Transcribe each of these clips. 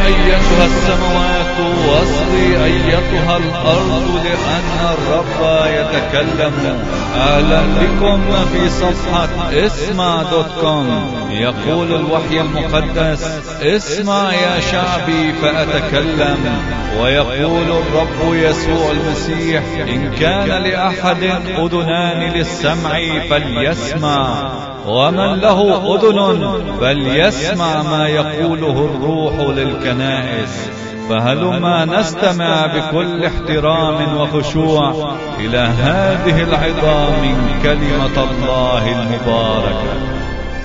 أيتها السماوات واصغي أيتها الأرض لأن الرب يتكلم أهلا بكم في صفحة اسمع دوت كوم يقول الوحي المقدس اسمع يا شعبي فأتكلم ويقول الرب يسوع المسيح إن كان لأحد أذنان للسمع فليسمع ومن له أذن فليسمع ما يقوله الروح للكنائس فهلما نستمع بكل احترام وخشوع إلى هذه العظام من كلمة الله المباركة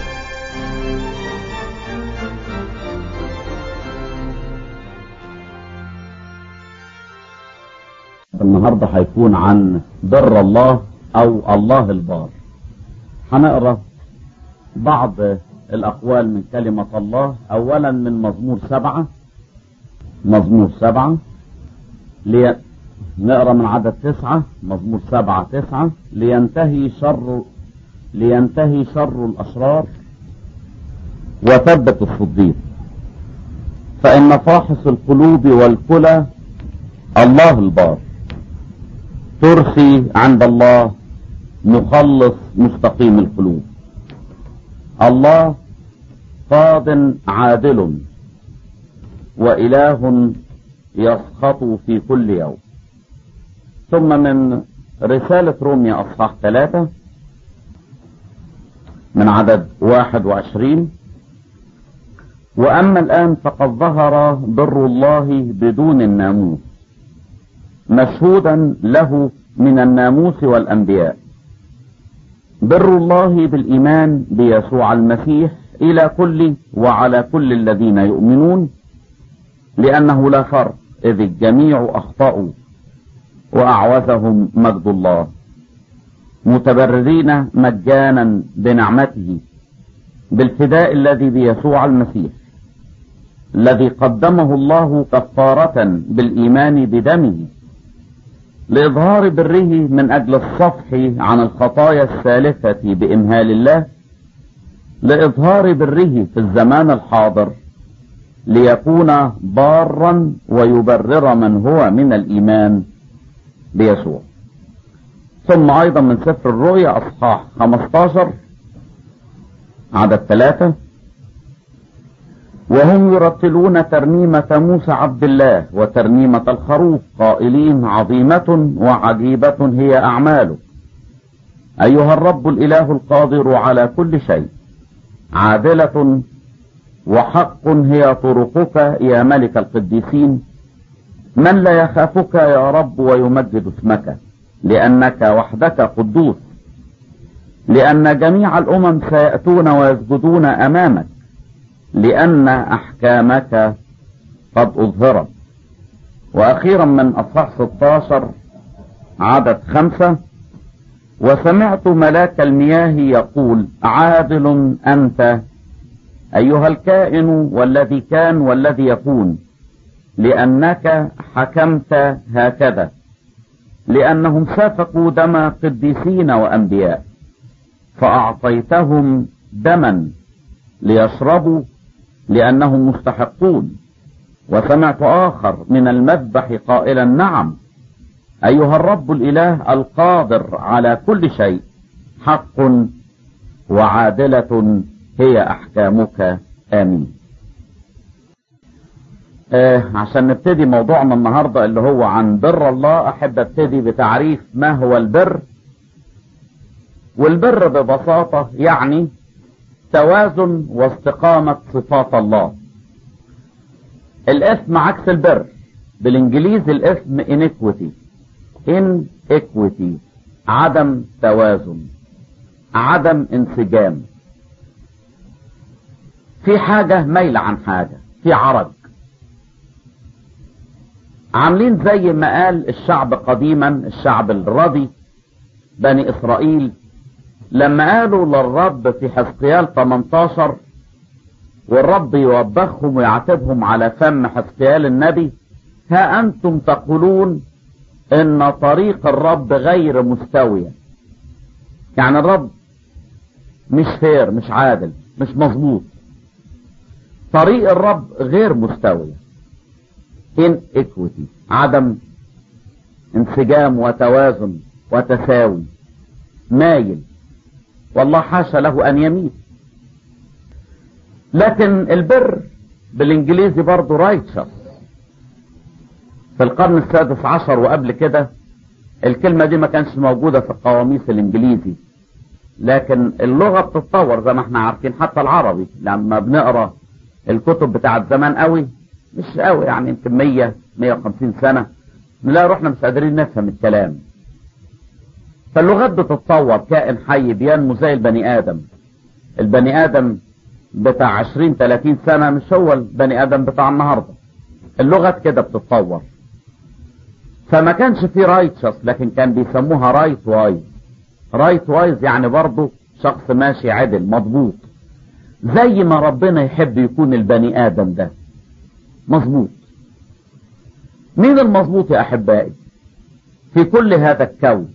النهاردة هيكون عن بر الله او الله البار هنقرا بعض الاقوال من كلمة الله اولا من مزمور سبعة مزمور سبعة لي... نقرا من عدد تسعة مزمور سبعة تسعة لينتهي شر لينتهي شر الاشرار وثبت الصديق فان فاحص القلوب والكلى الله البار ترسي عند الله مخلص مستقيم القلوب الله قاض عادل وإله يسخط في كل يوم ثم من رسالة روميا أصحاح ثلاثة من عدد واحد وعشرين وأما الآن فقد ظهر بر الله بدون الناموس مشهودا له من الناموس والأنبياء بر الله بالإيمان بيسوع المسيح إلى كل وعلى كل الذين يؤمنون لأنه لا فرق إذ الجميع أخطأوا وأعوزهم مجد الله متبررين مجانا بنعمته بالفداء الذي بيسوع المسيح الذي قدمه الله كفارة بالإيمان بدمه لإظهار بره من أجل الصفح عن الخطايا السالفة بإمهال الله لإظهار بره في الزمان الحاضر ليكون بارا ويبرر من هو من الإيمان بيسوع ثم أيضا من سفر الرؤيا أصحاح 15 عدد ثلاثة وهم يرتلون ترنيمة موسى عبد الله وترنيمة الخروف قائلين عظيمة وعجيبة هي أعماله أيها الرب الإله القادر على كل شيء عادلة وحق هي طرقك يا ملك القديسين من لا يخافك يا رب ويمجد اسمك لأنك وحدك قدوس لأن جميع الأمم سيأتون ويسجدون أمامك لأن أحكامك قد أظهرت وأخيرا من أصحاح 16 عدد خمسة وسمعت ملاك المياه يقول عادل أنت أيها الكائن والذي كان والذي يكون لأنك حكمت هكذا لأنهم سفكوا دم قديسين وأنبياء فأعطيتهم دما ليشربوا لأنهم مستحقون وسمعت آخر من المذبح قائلا نعم أيها الرب الإله القادر على كل شيء حق وعادلة هي أحكامك آمين آه عشان نبتدي موضوعنا النهاردة اللي هو عن بر الله أحب ابتدي بتعريف ما هو البر والبر ببساطة يعني توازن واستقامة صفات الله الاسم عكس البر بالانجليزي الاسم inequity inequity عدم توازن عدم انسجام في حاجة ميلة عن حاجة في عرج عاملين زي ما قال الشعب قديما الشعب الرضي بني اسرائيل لما قالوا للرب في حزقيال 18 والرب يوبخهم ويعاتبهم على فم حزقيال النبي ها انتم تقولون ان طريق الرب غير مستوية يعني الرب مش فير مش عادل مش مظبوط طريق الرب غير مستوية inequity عدم انسجام وتوازن وتساوي مايل والله حاشا له ان يميل لكن البر بالانجليزي برضه رايتشس في القرن السادس عشر وقبل كده الكلمة دي ما كانش موجودة في القواميس الانجليزي لكن اللغة بتتطور زي ما احنا عارفين حتى العربي لما بنقرا الكتب بتاعت زمان قوي مش قوي يعني يمكن 100 150 سنة نلاقي روحنا مش قادرين نفهم الكلام فاللغات بتتطور كائن حي بينمو زي البني ادم البني ادم بتاع 20 30 سنة مش هو البني ادم بتاع النهاردة اللغات كده بتتطور فما كانش في رايتشس لكن كان بيسموها رايت وايز رايت وايز يعني برضه شخص ماشي عدل مضبوط زي ما ربنا يحب يكون البني ادم ده مظبوط مين المظبوط يا احبائي في كل هذا الكون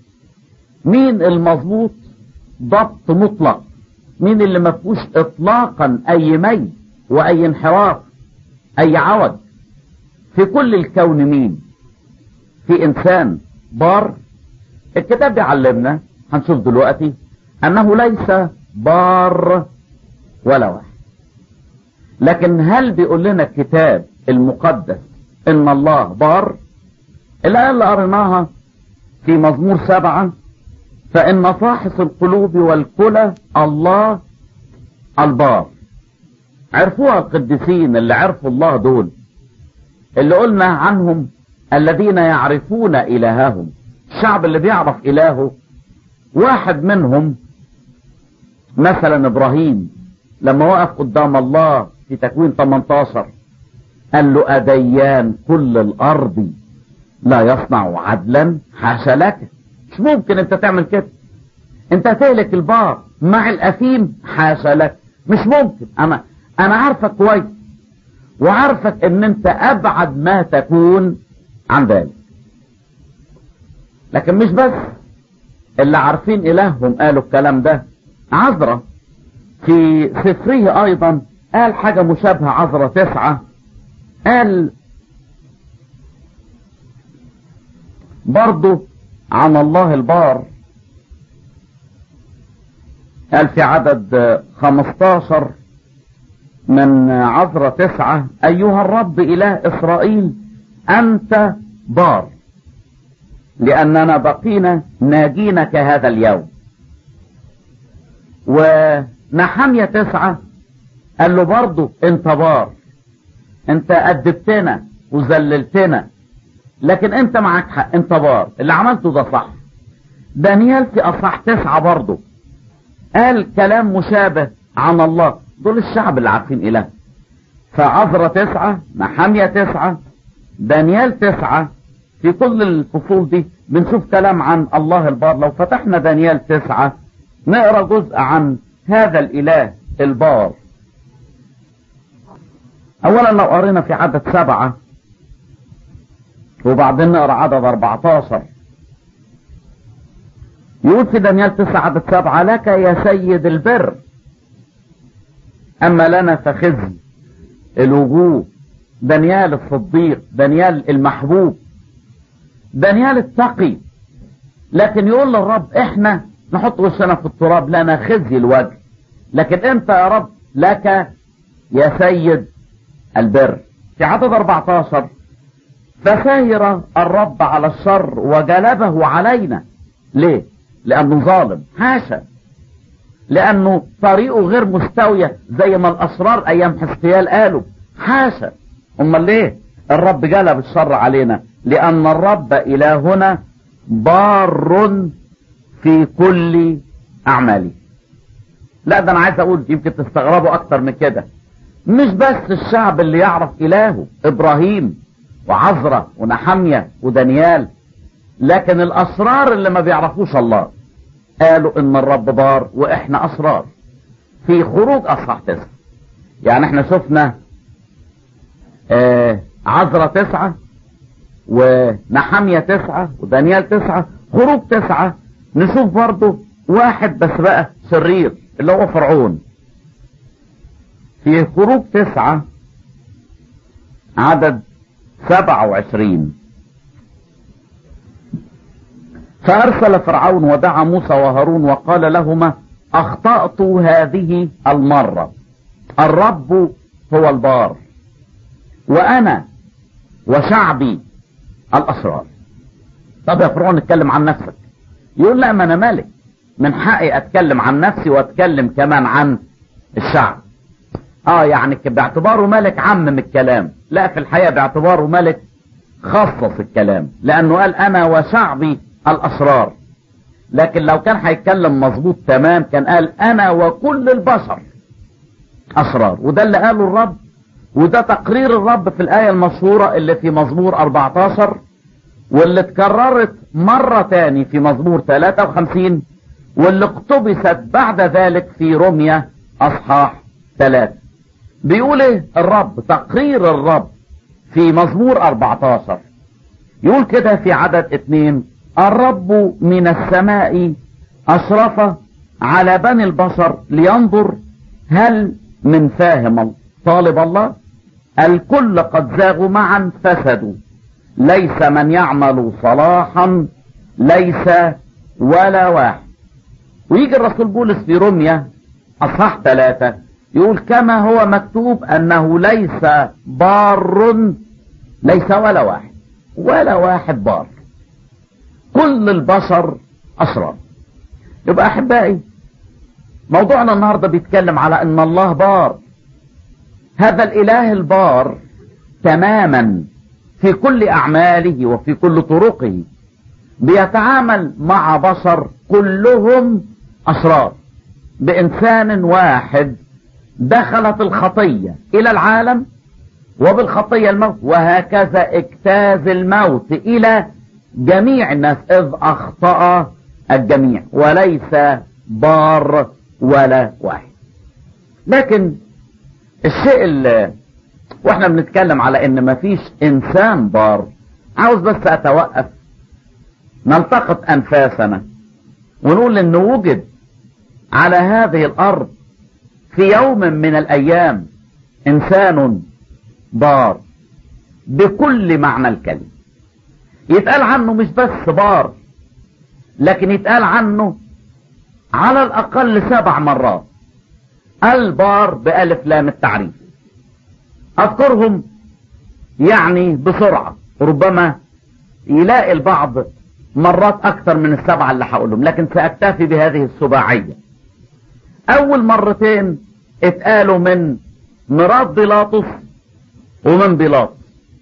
مين المظبوط ضبط مطلق مين اللي ما فيهوش اطلاقا اي ميل واي انحراف اي عوج في كل الكون مين في انسان بار الكتاب بيعلمنا هنشوف دلوقتي انه ليس بار ولا واحد لكن هل بيقول لنا الكتاب المقدس ان الله بار الايه اللي قريناها في مزمور سبعة فان فاحص القلوب والكلى الله البار عرفوها القديسين اللي عرفوا الله دول اللي قلنا عنهم الذين يعرفون الههم الشعب اللي بيعرف الهه واحد منهم مثلا ابراهيم لما وقف قدام الله في تكوين 18 قال له أديان كل الأرض لا يصنع عدلا حاشا لك مش ممكن انت تعمل كده انت تهلك البار مع الأثيم حاشا لك مش ممكن انا انا عارفك كويس وعارفك ان انت ابعد ما تكون عن ذلك لكن مش بس اللي عارفين الههم قالوا الكلام ده عذرة في سفره ايضا قال حاجة مشابهة عذرة تسعة قال برضو عن الله البار قال في عدد خمستاشر من عذرة تسعة أيها الرب إله إسرائيل أنت بار لأننا بقينا ناجينك هذا اليوم ونحمية تسعة قال له برضه انت بار انت أدبتنا وذللتنا لكن انت معك حق انت بار اللي عملته ده صح دانيال في اصح تسعة برضه قال كلام مشابه عن الله دول الشعب اللي عارفين اله فعذرة تسعة نحمية تسعة دانيال تسعة في كل الفصول دي بنشوف كلام عن الله البار لو فتحنا دانيال تسعة نقرا جزء عن هذا الاله البار اولا لو قرينا في عدد سبعة وبعدين نقرا عدد 14 يقول في دانيال 9 عدد 7 لك يا سيد البر اما لنا فخزي الوجوه دانيال الصديق دانيال المحبوب دانيال التقي لكن يقول للرب احنا نحط وشنا في التراب لنا خزي الوجه لكن انت يا رب لك يا سيد البر في عدد 14 فساير الرب على الشر وجلبه علينا ليه لانه ظالم حاشا لانه طريقه غير مستوية زي ما الاشرار ايام حسقيال قالوا حاشا امال ليه الرب جلب الشر علينا لان الرب الهنا بار في كل اعماله لا ده انا عايز اقول يمكن تستغربوا اكتر من كده مش بس الشعب اللي يعرف الهه ابراهيم وعزرة ونحمية ودانيال لكن الاسرار اللي ما بيعرفوش الله قالوا ان الرب بار واحنا اسرار في خروج اصحاح تسعة يعني احنا شفنا آه عزرة تسعة ونحمية تسعة ودانيال تسعة خروج تسعة نشوف برضو واحد بس بقى شرير اللي هو فرعون في خروج تسعة عدد 27 فأرسل فرعون ودعا موسى وهارون وقال لهما أخطأت هذه المرة الرب هو البار وأنا وشعبي الأسرار طب يا فرعون اتكلم عن نفسك يقول لا ما أنا مالك من حقي أتكلم عن نفسي وأتكلم كمان عن الشعب اه يعني باعتباره ملك عمم الكلام لا في الحقيقة باعتباره ملك خصص الكلام لانه قال انا وشعبي الاشرار لكن لو كان هيتكلم مظبوط تمام كان قال انا وكل البشر اشرار وده اللي قاله الرب وده تقرير الرب في الايه المشهوره اللي في مزمور 14 واللي اتكررت مره تاني في مزمور 53 واللي اقتبست بعد ذلك في رمية اصحاح 3 بيقول ايه الرب تقرير الرب في مزمور 14 يقول كده في عدد اتنين الرب من السماء أشرف على بني البشر لينظر هل من فاهم طالب الله الكل قد زاغوا معا فسدوا ليس من يعمل صلاحا ليس ولا واحد ويجي الرسول بولس في رمية أصحاح ثلاثة يقول كما هو مكتوب أنه ليس بار ليس ولا واحد ولا واحد بار كل البشر أشرار يبقى أحبائي موضوعنا النهاردة بيتكلم على أن الله بار هذا الإله البار تماما في كل أعماله وفي كل طرقه بيتعامل مع بشر كلهم أشرار بإنسان واحد دخلت الخطية إلى العالم وبالخطية الموت وهكذا اجتاز الموت إلى جميع الناس إذ أخطأ الجميع وليس بار ولا واحد لكن الشيء اللي واحنا بنتكلم على ان مفيش انسان بار عاوز بس اتوقف نلتقط انفاسنا ونقول ان وجد على هذه الارض في يوم من الايام انسان بار بكل معنى الكلمة يتقال عنه مش بس بار لكن يتقال عنه على الاقل سبع مرات البار بألف لام التعريف اذكرهم يعني بسرعة ربما يلاقي البعض مرات اكثر من السبعة اللي هقولهم لكن ساكتفي بهذه السباعية اول مرتين اتقالوا من مراد بيلاطس ومن بيلاطس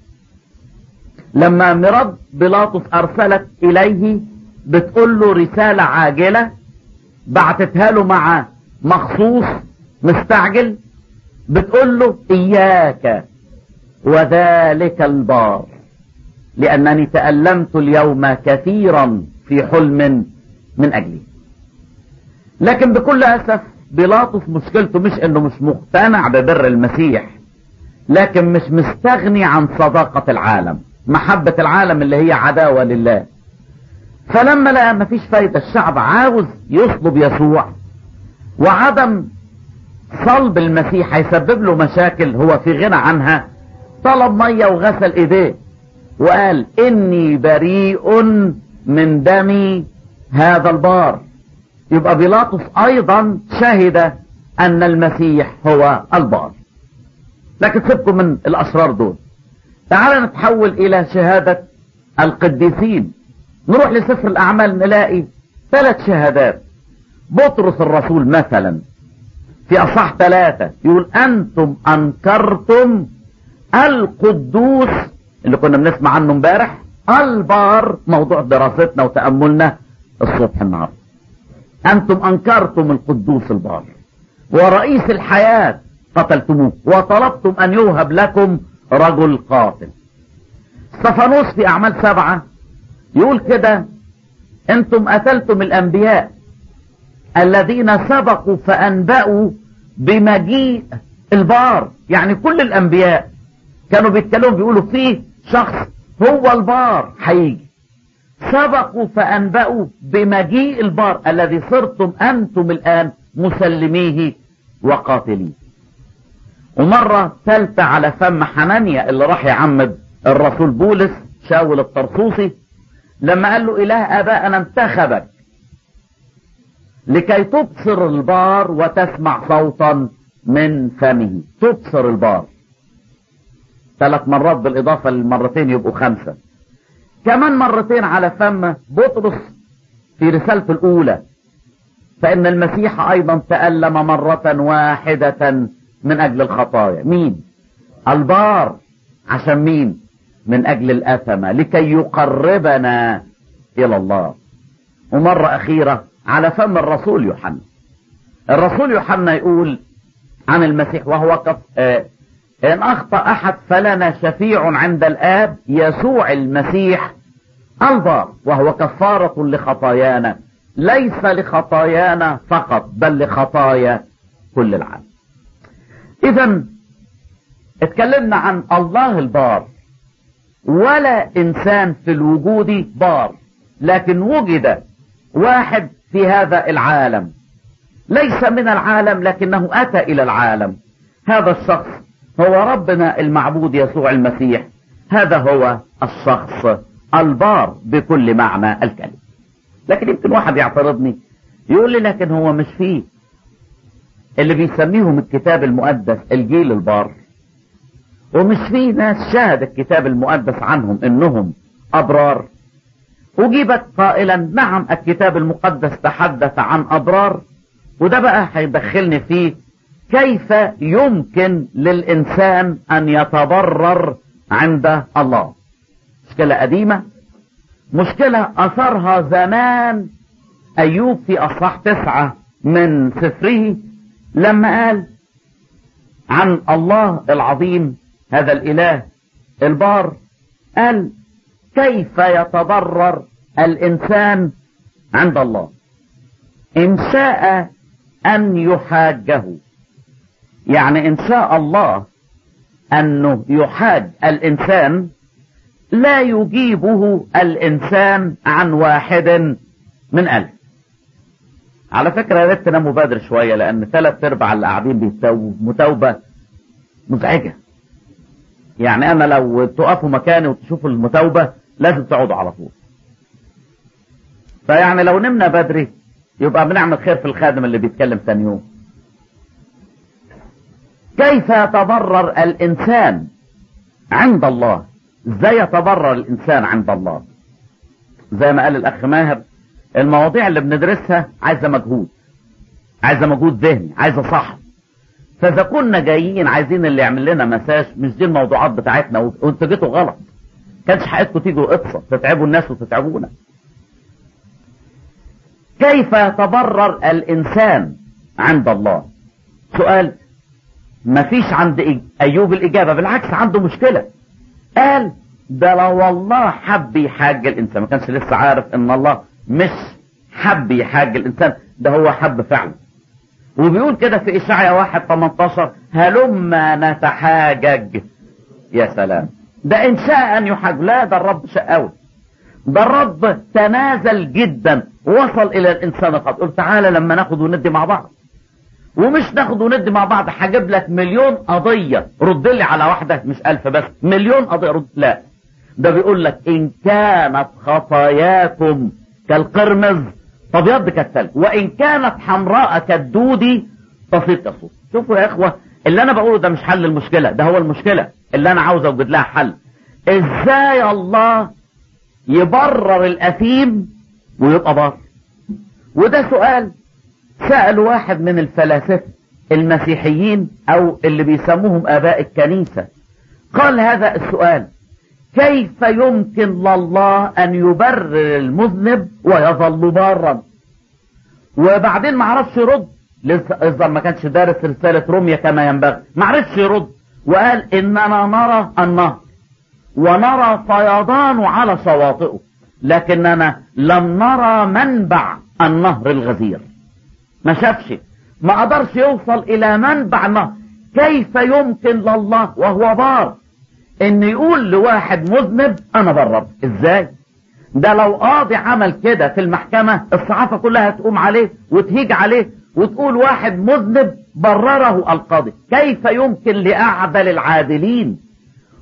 لما مراد بيلاطس ارسلت اليه بتقول له رسالة عاجلة بعتتها له مع مخصوص مستعجل بتقول له اياك وذلك البار لانني تألمت اليوم كثيرا في حلم من اجلي لكن بكل اسف بيلاطس مشكلته مش انه مش مقتنع ببر المسيح لكن مش مستغني عن صداقة العالم محبة العالم اللي هي عداوة لله فلما لقى مفيش فايدة الشعب عاوز يصلب يسوع وعدم صلب المسيح هيسبب له مشاكل هو في غنى عنها طلب مية وغسل ايديه وقال اني بريء من دم هذا البار يبقى بيلاطس ايضا شهد ان المسيح هو البار لكن سيبكم من الاشرار دول تعال نتحول الى شهادة القديسين نروح لسفر الاعمال نلاقي ثلاث شهادات بطرس الرسول مثلا في اصح ثلاثة يقول انتم انكرتم القدوس اللي كنا بنسمع عنه امبارح البار موضوع دراستنا وتأملنا الصبح النهارده انتم انكرتم القدوس البار ورئيس الحياة قتلتموه وطلبتم ان يوهب لكم رجل قاتل استفانوس في اعمال سبعة يقول كده انتم قتلتم الانبياء الذين سبقوا فانبأوا بمجيء البار يعني كل الانبياء كانوا بيتكلموا بيقولوا فيه شخص هو البار هيجي سبقوا فانبأوا بمجيء البار الذي صرتم انتم الان مسلميه وقاتليه ومرة ثالثة على فم حنانيا اللي راح يعمد الرسول بولس شاول الطرسوسي لما قال له اله ابائنا انتخبك لكي تبصر البار وتسمع صوتا من فمه تبصر البار ثلاث مرات بالاضافة للمرتين يبقوا خمسة كمان مرتين على فم بطرس في رسالته الاولى فان المسيح ايضا تألم مرة واحدة من اجل الخطايا مين البار عشان مين من اجل الاثمة لكي يقربنا الى الله ومرة اخيرة على فم الرسول يوحنا الرسول يوحنا يقول عن المسيح وهو كف... آه ان اخطأ احد فلنا شفيع عند الاب يسوع المسيح البار وهو كفارة لخطايانا ليس لخطايانا فقط بل لخطايا كل العالم اذا اتكلمنا عن الله البار ولا انسان في الوجود بار لكن وجد واحد في هذا العالم ليس من العالم لكنه اتى الى العالم هذا الشخص هو ربنا المعبود يسوع المسيح هذا هو الشخص البار بكل معنى الكلمة لكن يمكن واحد يعترضني يقول لي لكن هو مش فيه اللي بيسميهم الكتاب المقدس الجيل البار ومش فيه ناس شاهد الكتاب المقدس عنهم انهم ابرار اجيبت قائلا نعم الكتاب المقدس تحدث عن ابرار وده بقى هيدخلني فيه كيف يمكن للانسان ان يتبرر عند الله مشكلة قديمة مشكلة اثرها زمان ايوب في اصحاح تسعة من سفره لما قال عن الله العظيم هذا الاله البار قال كيف يتضرر الانسان عند الله ان شاء ان يحاجه يعني ان شاء الله انه يحاج الانسان لا يجيبه الانسان عن واحد من الف على فكرة يا ريت تناموا بدري شوية لان ثلاث ارباع اللي قاعدين بيتوبوا متوبة مزعجة يعني انا لو تقفوا مكاني وتشوفوا المتوبة لازم تقعدوا على طول فيعني لو نمنا بدري يبقى بنعمل خير في الخادم اللي بيتكلم ثاني يوم كيف يتبرر الانسان عند الله ازاي يتبرر الانسان عند الله زي ما قال الاخ ماهر المواضيع اللي بندرسها عايزه مجهود عايزه مجهود ذهني عايزه صح فاذا كنا جايين عايزين اللي يعمل لنا مساج مش دي الموضوعات بتاعتنا وانتوا جيتوا غلط كانش حقكم تيجوا قصه تتعبوا الناس وتتعبونا كيف يتبرر الانسان عند الله سؤال ما فيش عند ايوب الاجابه بالعكس عنده مشكله قال ده لو الله حب يحاج الانسان ما كانش لسه عارف ان الله مش حب يحاج الانسان ده هو حب فعلا وبيقول كده في اشعياء واحد 18 هلما نتحاجج يا سلام ده ان شاء ان يحاج لا ده الرب شاء قوي ده الرب تنازل جدا وصل الى الانسان قد قلت تعالى لما ناخد وندي مع بعض ومش ناخد وندي مع بعض هجيب لك مليون قضية رد لي على واحدة مش ألف بس مليون قضية رد لا ده بيقول لك إن كانت خطاياكم كالقرمز فابيض كالثلج وإن كانت حمراء كالدودي تصير كالصوص شوفوا يا إخوة اللي أنا بقوله ده مش حل المشكلة ده هو المشكلة اللي أنا عاوز أوجد لها حل إزاي الله يبرر الأثيم ويبقى بار وده سؤال سأل واحد من الفلاسفة المسيحيين او اللي بيسموهم اباء الكنيسة قال هذا السؤال كيف يمكن لله ان يبرر المذنب ويظل بارا وبعدين ما عرفش يرد لسه ما كانش دارس رسالة روميا كما ينبغي ما عرفش يرد وقال اننا نرى النهر ونرى فيضان على شواطئه لكننا لم نرى منبع النهر الغزير ما شافش ما قدرش يوصل الى منبع النهر كيف يمكن لله وهو بار ان يقول لواحد مذنب انا بررت ازاي ده لو قاضي عمل كده في المحكمة الصحافة كلها تقوم عليه وتهيج عليه وتقول واحد مذنب برره القاضي كيف يمكن لأعدل العادلين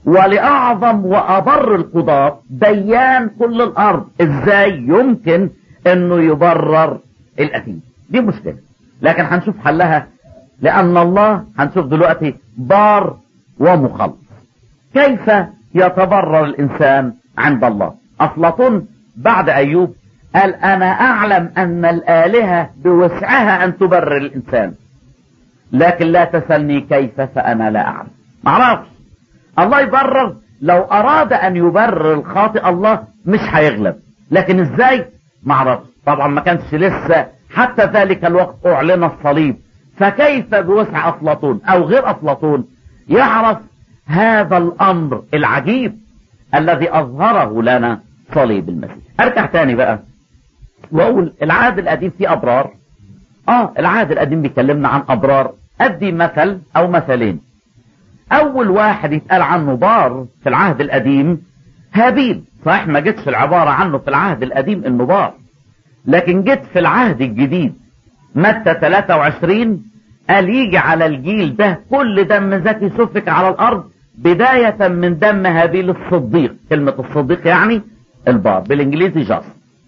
ولأعظم وأبر القضاة ديان كل الأرض إزاي يمكن أنه يبرر الأثيم دي مشكلة لكن هنشوف حلها لأن الله هنشوف دلوقتي بار ومخلص كيف يتبرر الإنسان عند الله أفلاطون بعد أيوب قال أنا أعلم أن الآلهة بوسعها أن تبرر الإنسان لكن لا تسألني كيف فأنا لا أعلم معرفش الله يبرر لو أراد أن يبرر الخاطئ الله مش هيغلب لكن إزاي معرفش طبعا ما كانش لسه حتى ذلك الوقت أعلن الصليب فكيف بوسع أفلاطون أو غير أفلاطون يعرف هذا الأمر العجيب الذي أظهره لنا صليب المسيح أرجع تاني بقى وأقول العهد القديم فيه أبرار آه العهد القديم بيكلمنا عن أبرار أدي مثل أو مثلين أول واحد يتقال عنه بار في العهد القديم هابيل صحيح ما جتش العبارة عنه في العهد القديم إنه بار لكن جت في العهد الجديد متى 23 قال يجي على الجيل ده كل دم زكي سفك على الارض بداية من دم هابيل الصديق كلمة الصديق يعني البار بالانجليزي جاست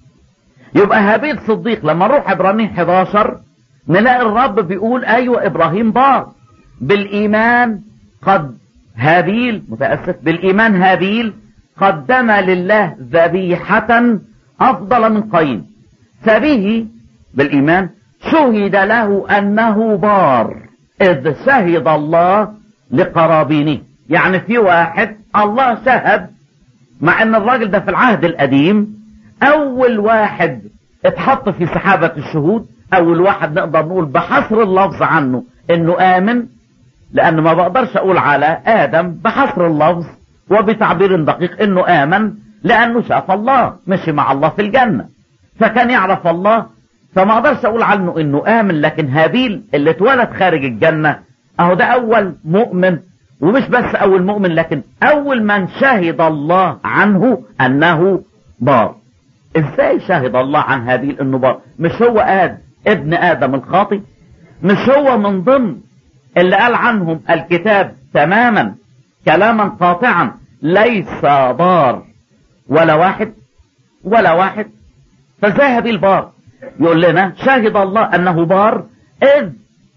يبقى هابيل صديق لما نروح ابراهيم 11 نلاقي الرب بيقول ايوه ابراهيم بار بالايمان قد هابيل متأسف بالايمان هابيل قدم لله ذبيحة افضل من قايين فبه بالايمان شهد له انه بار اذ شهد الله لقرابينه يعني في واحد الله شهد مع ان الراجل ده في العهد القديم اول واحد اتحط في سحابة الشهود اول واحد نقدر نقول بحصر اللفظ عنه انه امن لان ما بقدرش اقول على ادم بحصر اللفظ وبتعبير دقيق انه امن لانه شاف الله مشي مع الله في الجنة فكان يعرف الله فما اقدرش اقول عنه انه امن لكن هابيل اللي اتولد خارج الجنة اهو ده اول مؤمن ومش بس اول مؤمن لكن اول من شهد الله عنه انه بار ازاي شهد الله عن هابيل انه بار مش هو اد ابن ادم الخاطي مش هو من ضمن اللي قال عنهم الكتاب تماما كلاما قاطعا ليس بار ولا واحد ولا واحد فازاي هابيل بار يقول لنا شهد الله انه بار اذ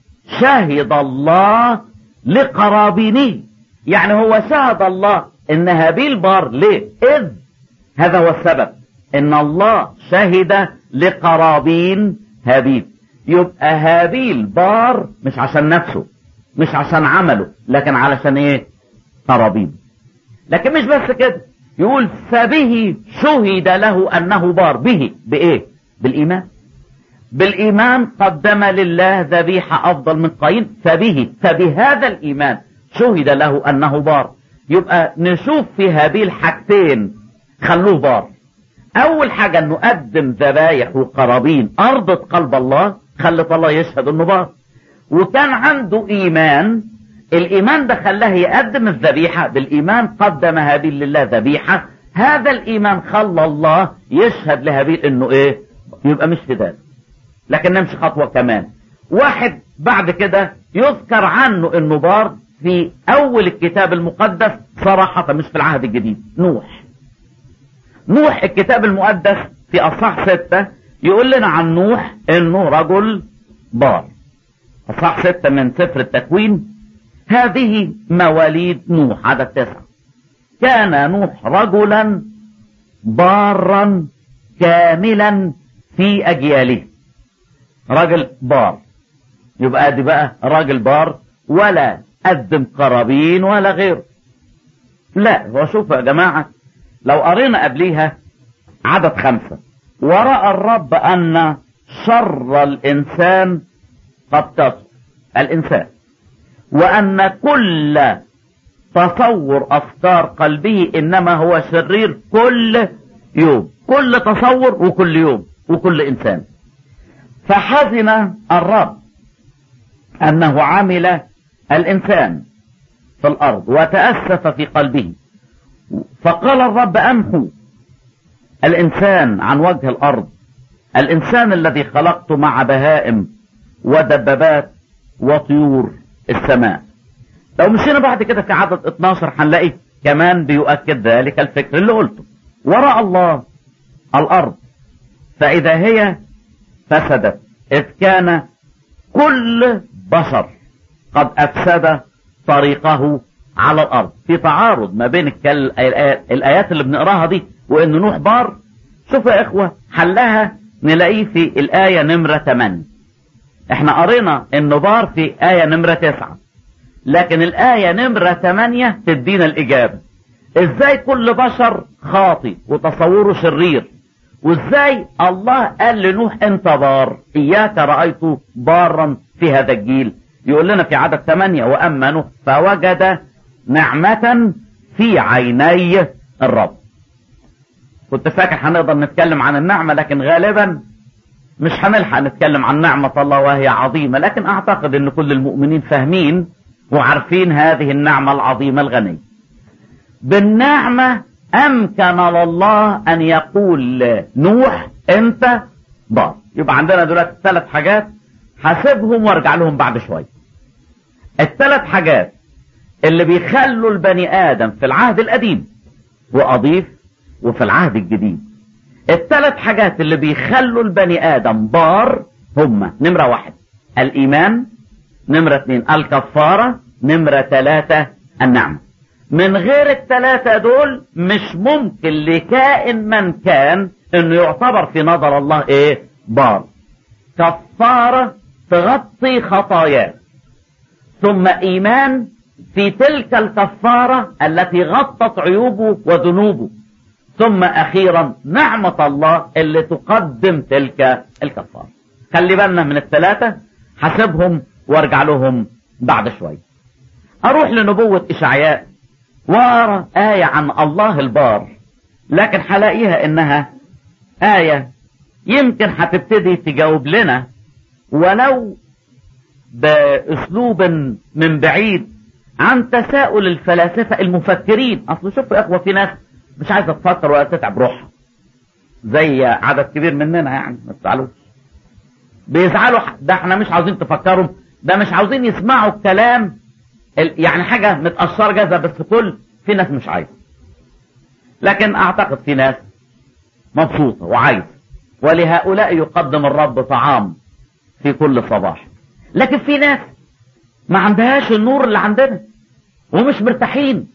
شهد الله لقرابينه يعني هو شهد الله ان هابيل بار ليه اذ هذا هو السبب ان الله شهد لقرابين هابيل يبقى هابيل بار مش عشان نفسه مش عشان عمله لكن علشان ايه قرابين لكن مش بس كده يقول فبه شهد له انه بار به بايه بالايمان بالايمان قدم لله ذبيحة افضل من قايين فبه فبهذا الايمان شهد له انه بار يبقى نشوف في هابيل حاجتين خلوه بار اول حاجة انه قدم ذبايح وقرابين ارضت قلب الله خلت الله يشهد انه بار وكان عنده ايمان الايمان ده خلاه يقدم الذبيحة بالايمان قدم هابيل لله ذبيحة هذا الايمان خلى الله يشهد لهابيل انه ايه يبقى مش في ذلك لكن نمشي خطوة كمان واحد بعد كده يذكر عنه انه بار في اول الكتاب المقدس صراحة مش في العهد الجديد نوح نوح الكتاب المقدس في اصحاح ستة يقول لنا عن نوح انه رجل بار اصحاح ستة من سفر التكوين هذه مواليد نوح عدد تسعة كان نوح رجلا بارا كاملا في اجياله راجل بار يبقى ادي بقى راجل بار ولا قدم قرابين ولا غيره لا هو شوفوا يا جماعة لو قرينا قبليها عدد خمسة ورأى الرب أن شر الإنسان قد تصل الإنسان وأن كل تصور أفكار قلبه إنما هو شرير كل يوم كل تصور وكل يوم وكل إنسان فحزن الرب أنه عمل الإنسان في الأرض وتأسف في قلبه فقال الرب أمحو الإنسان عن وجه الأرض الإنسان الذي خلقته مع بهائم ودبابات وطيور السماء لو مشينا بعد كده في عدد 12 هنلاقي كمان بيؤكد ذلك الفكر اللي قلته ورأى الله الأرض فإذا هي فسدت إذ كان كل بشر قد أفسد طريقه على الأرض في تعارض ما بين الآيات اللي بنقراها دي وإن نوح بار شوف يا إخوة حلها نلاقيه في الآية نمرة 8 احنا قرينا انه بار في آية نمرة 9 لكن الآية نمرة 8 تدينا الإجابة ازاي كل بشر خاطي وتصوره شرير وازاي الله قال لنوح انت بار اياك رأيت بارا في هذا الجيل يقول لنا في عدد 8 واما نوح فوجد نعمة في عيني الرب كنت فاكر هنقدر نتكلم عن النعمة لكن غالبا مش هنلحق نتكلم عن نعمة الله وهي عظيمة لكن اعتقد ان كل المؤمنين فاهمين وعارفين هذه النعمة العظيمة الغنية بالنعمة امكن لله ان يقول نوح انت بار يبقى عندنا دلوقتي ثلاث حاجات حاسبهم وارجع لهم بعد شوية الثلاث حاجات اللي بيخلوا البني ادم في العهد القديم واضيف وفي العهد الجديد الثلاث حاجات اللي بيخلوا البني ادم بار هما نمرة واحد الايمان نمرة اثنين الكفارة نمرة ثلاثة النعمة من غير الثلاثة دول مش ممكن لكائن من كان انه يعتبر في نظر الله ايه بار كفارة تغطي خطاياه ثم ايمان في تلك الكفارة التي غطت عيوبه وذنوبه ثم اخيرا نعمة الله اللي تقدم تلك الكفارة خلي بالنا من الثلاثة حسبهم وارجع لهم بعد شوية اروح لنبوة اشعياء وارى آية عن الله البار لكن هلاقيها انها آية يمكن هتبتدي تجاوب لنا ولو باسلوب من بعيد عن تساؤل الفلاسفة المفكرين اصل شوفوا يا اخوة في ناس مش عايزة تفكر ولا تتعب روحها زي عدد كبير مننا يعني ما تزعلوش بيزعلوا ده احنا مش عاوزين تفكروا ده مش عاوزين يسمعوا الكلام يعني حاجة متقشرة جاهزة بس كل في ناس مش عايزة لكن اعتقد في ناس مبسوطة وعايزة ولهؤلاء يقدم الرب طعام في كل صباح لكن في ناس ما عندهاش النور اللي عندنا ومش مرتاحين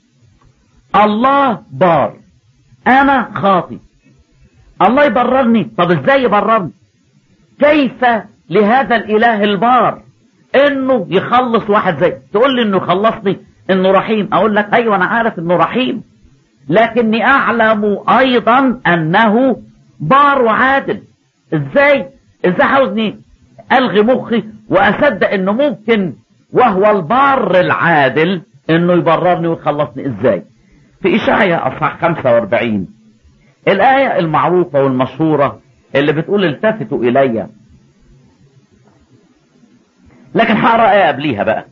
الله بار انا خاطي الله يبررني طب ازاي يبررني كيف لهذا الاله البار انه يخلص واحد زي تقول لي انه يخلصني انه رحيم اقول لك ايوه انا عارف انه رحيم لكني اعلم ايضا انه بار وعادل ازاي ازاي عاوزني الغي مخي واصدق انه ممكن وهو البار العادل انه يبررني ويخلصني ازاي في اشعياء اصحاح 45 الايه المعروفه والمشهوره اللي بتقول التفتوا الي لكن هقرا ايه قبليها بقى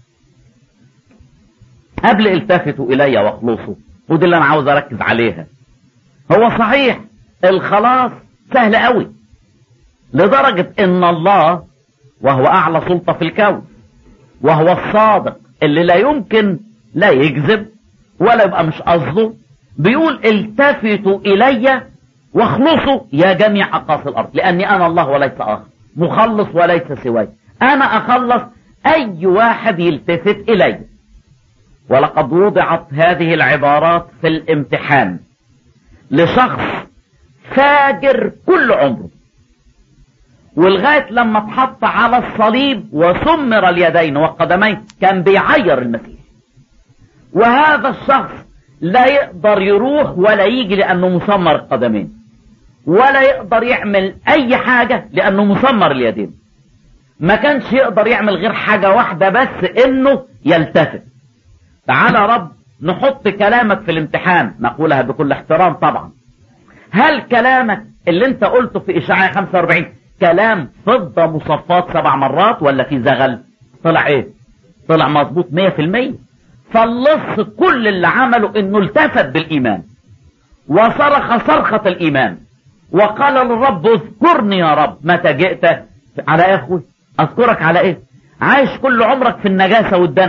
قبل التفتوا الي واخلصوا ودي اللي انا عاوز اركز عليها هو صحيح الخلاص سهل قوي لدرجة ان الله وهو اعلى سلطة في الكون وهو الصادق اللي لا يمكن لا يكذب ولا يبقى مش قصده بيقول التفتوا الي واخلصوا يا جميع اقاصي الارض لاني انا الله وليس اخر مخلص وليس سواي انا اخلص اي واحد يلتفت الي ولقد وضعت هذه العبارات في الامتحان لشخص فاجر كل عمره ولغاية لما اتحط على الصليب وسمر اليدين والقدمين كان بيعير المسيح وهذا الشخص لا يقدر يروح ولا يجي لانه مسمر القدمين ولا يقدر يعمل اي حاجة لانه مسمر اليدين ما كانش يقدر يعمل غير حاجة واحدة بس انه يلتفت تعالى رب نحط كلامك في الامتحان نقولها بكل احترام طبعا هل كلامك اللي انت قلته في اشعاع 45 كلام فضة مصفات سبع مرات ولا في زغل طلع ايه طلع مظبوط 100% فاللص كل اللي عمله انه التفت بالايمان وصرخ صرخة الايمان وقال للرب اذكرني يا رب متى جئت على ايه اخوي اذكرك على ايه عايش كل عمرك في النجاسة والدنس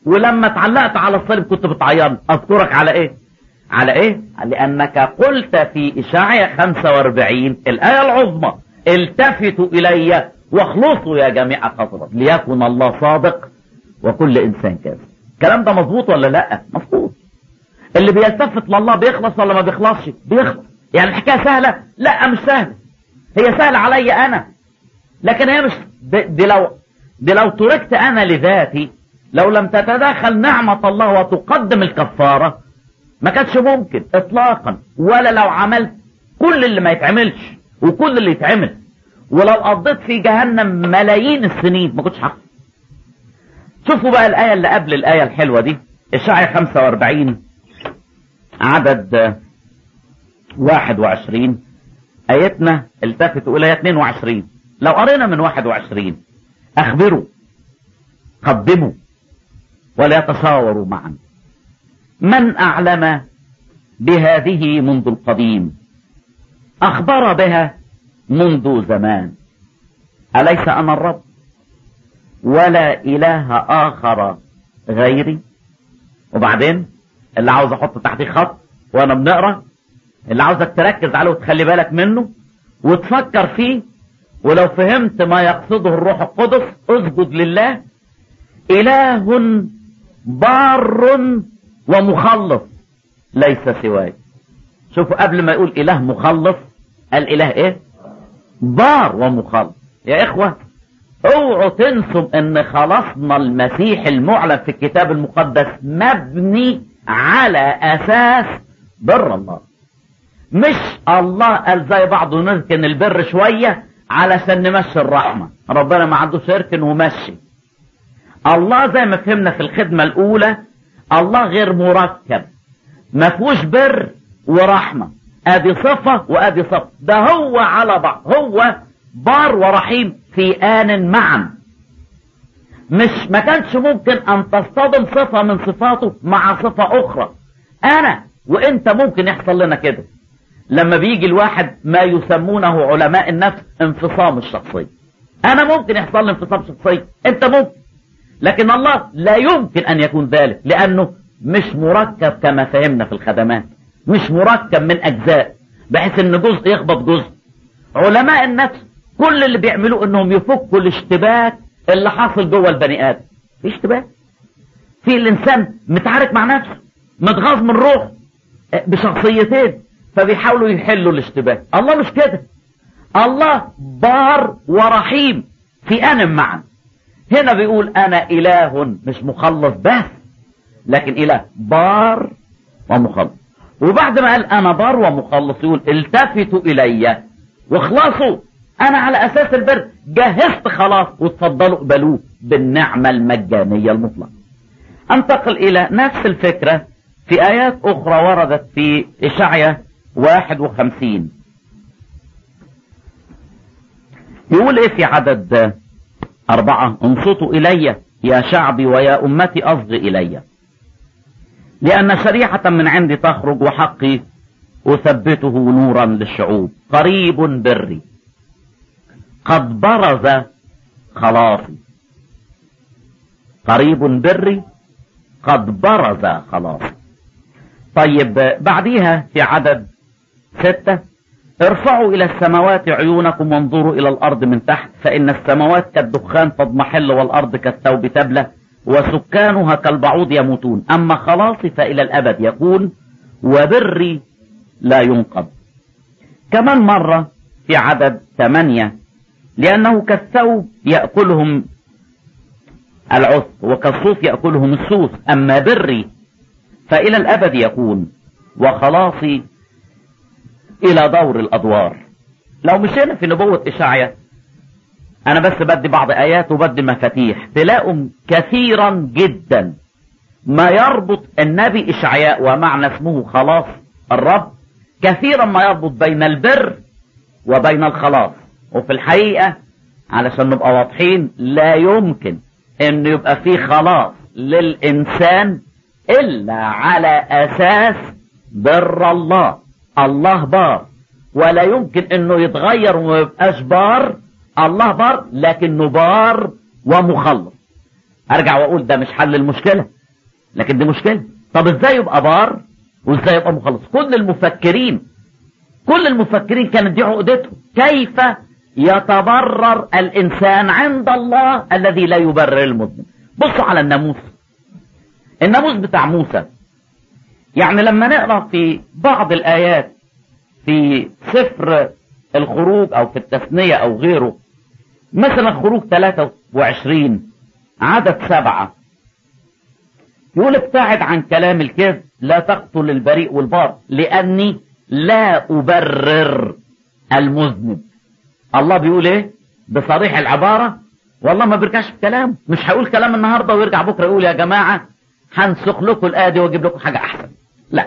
ولما اتعلقت على الصليب كنت بتعيط اذكرك على ايه على ايه لانك قلت في اشاعية 45 الايه العظمى التفتوا الي واخلصوا يا جميع قصرا ليكن الله صادق وكل انسان كاذب الكلام ده مظبوط ولا لا مظبوط اللي بيلتفت لله بيخلص ولا ما بيخلصش بيخلص يعني الحكايه سهله لا مش سهله هي سهله عليا انا لكن هي مش دي لو دي لو تركت انا لذاتي لو لم تتداخل نعمة الله وتقدم الكفارة ما كانتش ممكن اطلاقا ولا لو عملت كل اللي ما يتعملش وكل اللي يتعمل ولو قضيت في جهنم ملايين السنين ما كنتش حق شوفوا بقى الآية اللي قبل الآية الحلوة دي الشاعر 45 عدد 21 آيتنا التفتوا إلى 22 لو قرينا من 21 أخبروا قدموا ولا يتشاوروا معا من أعلم بهذه منذ القديم أخبر بها منذ زمان أليس أنا الرب ولا إله آخر غيري وبعدين اللي عاوز أحط تحتيه خط وأنا بنقرأ اللي عاوزك تركز عليه وتخلي بالك منه وتفكر فيه ولو فهمت ما يقصده الروح القدس اسجد لله إله بار ومخلص ليس سواي شوفوا قبل ما يقول إله مخلص قال إله إيه بار ومخلص يا إخوة اوعوا تنسوا ان خلاصنا المسيح المعلن في الكتاب المقدس مبني على اساس بر الله مش الله قال زي بعض نركن البر شوية علشان نمشي الرحمة ربنا ما عندوش يركن ومشي الله زي ما فهمنا في الخدمة الأولى الله غير مركب ما فيهوش بر ورحمة ادي صفة وادي صفة ده هو على بعض هو بار ورحيم في آن معا مش ما كانش ممكن ان تصطدم صفة من صفاته مع صفة اخرى انا وانت ممكن يحصل لنا كده لما بيجي الواحد ما يسمونه علماء النفس انفصام الشخصية انا ممكن يحصل لي انفصام شخصية انت ممكن لكن الله لا يمكن ان يكون ذلك لانه مش مركب كما فهمنا في الخدمات مش مركب من اجزاء بحيث ان جزء يخبط جزء علماء النفس كل اللي بيعملوه انهم يفكوا الاشتباك اللي حاصل جوه البني ادم في اشتباك في الانسان متعارك مع نفسه متغاظ من روح بشخصيتين فبيحاولوا يحلوا الاشتباك الله مش كده الله بار ورحيم في ان معا هنا بيقول انا اله مش مخلص بس لكن اله بار ومخلص وبعد ما قال انا بار ومخلص يقول التفتوا الي واخلصوا انا على اساس البر جهزت خلاص وتفضلوا اقبلوه بالنعمة المجانية المطلقة انتقل الى نفس الفكرة في ايات اخرى وردت في اشعيا واحد وخمسين يقول ايه في عدد اربعة انصتوا الي يا شعبي ويا امتي اصغ الي لان شريحة من عندي تخرج وحقي اثبته نورا للشعوب قريب بري قد برز خلاصي قريب بري قد برز خلاصي طيب بعديها في عدد ستة ارفعوا الى السماوات عيونكم وانظروا الى الارض من تحت فان السماوات كالدخان تضمحل والارض كالثوب تبلى وسكانها كالبعوض يموتون اما خلاصي فالى الابد يكون وبري لا ينقض كمان مرة في عدد ثمانية لأنه كالثوب يأكلهم العث وكالصوف يأكلهم السوس أما بري فإلى الأبد يكون وخلاصي إلى دور الأدوار لو مشينا في نبوة إشعيا أنا بس بدي بعض آيات وبدي مفاتيح تلاقوا كثيرا جدا ما يربط النبي إشعياء ومعنى اسمه خلاص الرب كثيرا ما يربط بين البر وبين الخلاص وفي الحقيقة علشان نبقى واضحين لا يمكن ان يبقى في خلاص للانسان الا على اساس بر الله الله بار ولا يمكن انه يتغير وما يبقاش بار الله بار لكنه بار ومخلص ارجع واقول ده مش حل المشكلة لكن دي مشكلة طب ازاي يبقى بار وازاي يبقى مخلص كل المفكرين كل المفكرين كانت دي عقدتهم كيف يتبرر الانسان عند الله الذي لا يبرر المذنب بصوا على الناموس الناموس بتاع موسى يعني لما نقرا في بعض الايات في سفر الخروج او في التثنية او غيره مثلا خروج 23 عدد سبعة يقول ابتعد عن كلام الكذب لا تقتل البريء والبار لاني لا ابرر المذنب الله بيقول ايه بصريح العبارة والله ما بيرجعش في كلام مش هيقول كلام النهاردة ويرجع بكرة يقول يا جماعة هنسخ لكم الآية دي واجيب لكم حاجة احسن لا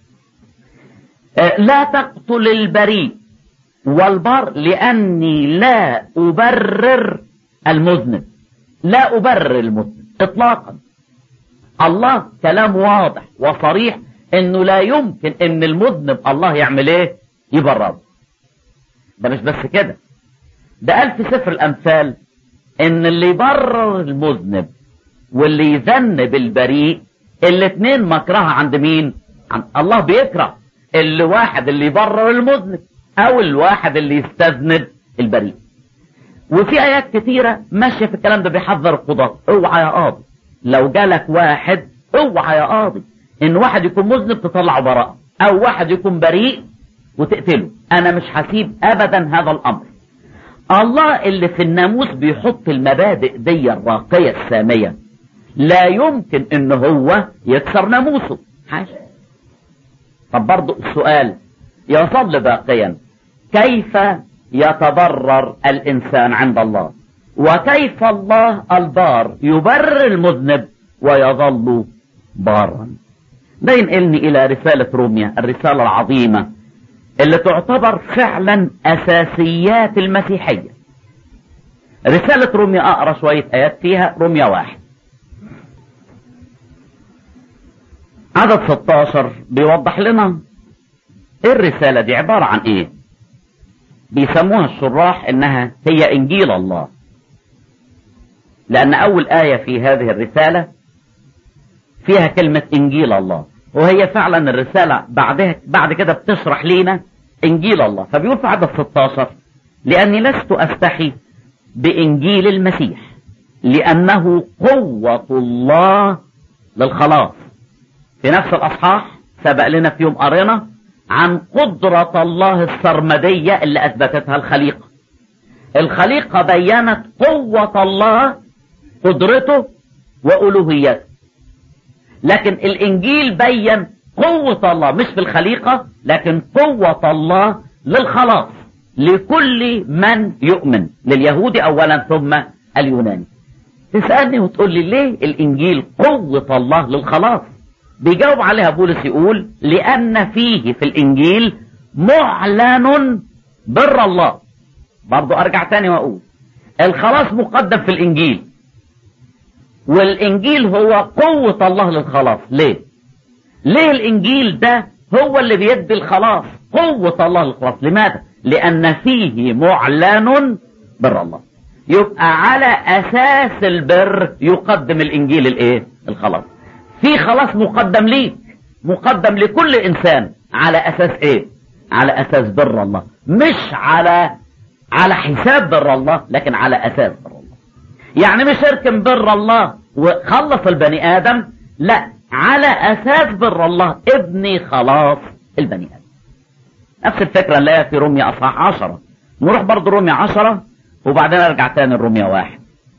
لا تقتل البريء والبر لاني لا ابرر المذنب لا ابرر المذنب اطلاقا الله كلام واضح وصريح انه لا يمكن ان المذنب الله يعمل ايه يبرره ده مش بس كده ده قال في سفر الامثال ان اللي يبرر المذنب واللي يذنب البريء الاتنين مكرهة عند مين عند الله بيكره اللي واحد اللي يبرر المذنب او الواحد اللي يستذنب البريء وفي ايات كتيرة ماشية في الكلام ده بيحذر القضاة اوعى يا قاضي لو جالك واحد اوعى يا قاضي ان واحد يكون مذنب تطلعه براءة او واحد يكون بريء وتقتله انا مش هسيب ابدا هذا الامر الله اللي في الناموس بيحط المبادئ دي الراقية السامية لا يمكن ان هو يكسر ناموسه حاشا طب برضو السؤال يظل باقيا كيف يتضرر الانسان عند الله وكيف الله البار يبرر المذنب ويظل بارا ده ينقلني الى رسالة روميا الرسالة العظيمة اللي تعتبر فعلا اساسيات المسيحية رسالة روميا اقرا شوية ايات فيها روميا واحد عدد 16 بيوضح لنا ايه الرسالة دي عبارة عن ايه بيسموها الشراح انها هي انجيل الله لان اول آية في هذه الرسالة فيها كلمة انجيل الله وهي فعلا الرسالة بعدها بعد كده بتشرح لينا انجيل الله فبيقول في عدد 16 لاني لست استحي بانجيل المسيح لانه قوة الله للخلاص في نفس الاصحاح سبق لنا في يوم قرينا عن قدرة الله السرمدية اللي اثبتتها الخليقة الخليقة بينت قوة الله قدرته والوهيته لكن الانجيل بين قوة الله مش في الخليقة لكن قوة الله للخلاص لكل من يؤمن لليهودي اولا ثم اليوناني تسألني وتقول لي ليه الانجيل قوة الله للخلاص بيجاوب عليها بولس يقول لان فيه في الانجيل معلن بر الله برضو ارجع تاني واقول الخلاص مقدم في الانجيل والانجيل هو قوة الله للخلاص ليه ليه الانجيل ده هو اللي بيدي الخلاص قوة الله للخلاص لماذا لان فيه معلن بر الله يبقى على اساس البر يقدم الانجيل الايه الخلاص في خلاص مقدم ليك مقدم لكل انسان على اساس ايه على اساس بر الله مش على على حساب بر الله لكن على اساس بر الله يعني مش اركن بر الله وخلص البني ادم لا على اساس بر الله ابني خلاص البني ادم نفس الفكرة نلاقيها في روميا اصحاح عشرة نروح برضو روميا عشرة وبعدين ارجع تاني لروميا واحد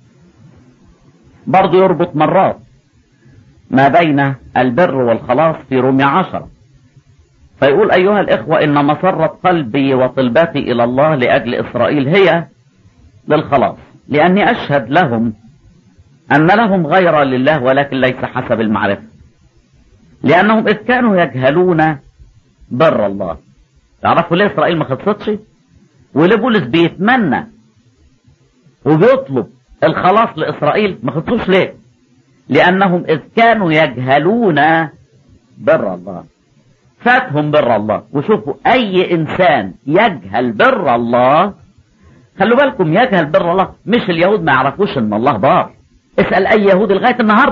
برضو يربط مرات ما بين البر والخلاص في روميا عشرة فيقول أيها الإخوة إن مسرة قلبي وطلباتي إلى الله لأجل إسرائيل هي للخلاص لأني أشهد لهم أن لهم غير لله ولكن ليس حسب المعرفة لأنهم إذ كانوا يجهلون بر الله تعرفوا ليه إسرائيل ما خلصتش وليه بولس بيتمنى وبيطلب الخلاص لإسرائيل ما خلصوش ليه لأنهم إذ كانوا يجهلون بر الله فاتهم بر الله وشوفوا أي إنسان يجهل بر الله خلوا بالكم يجهل بر الله مش اليهود ما يعرفوش إن الله بار اسأل أي يهودي لغاية النهاردة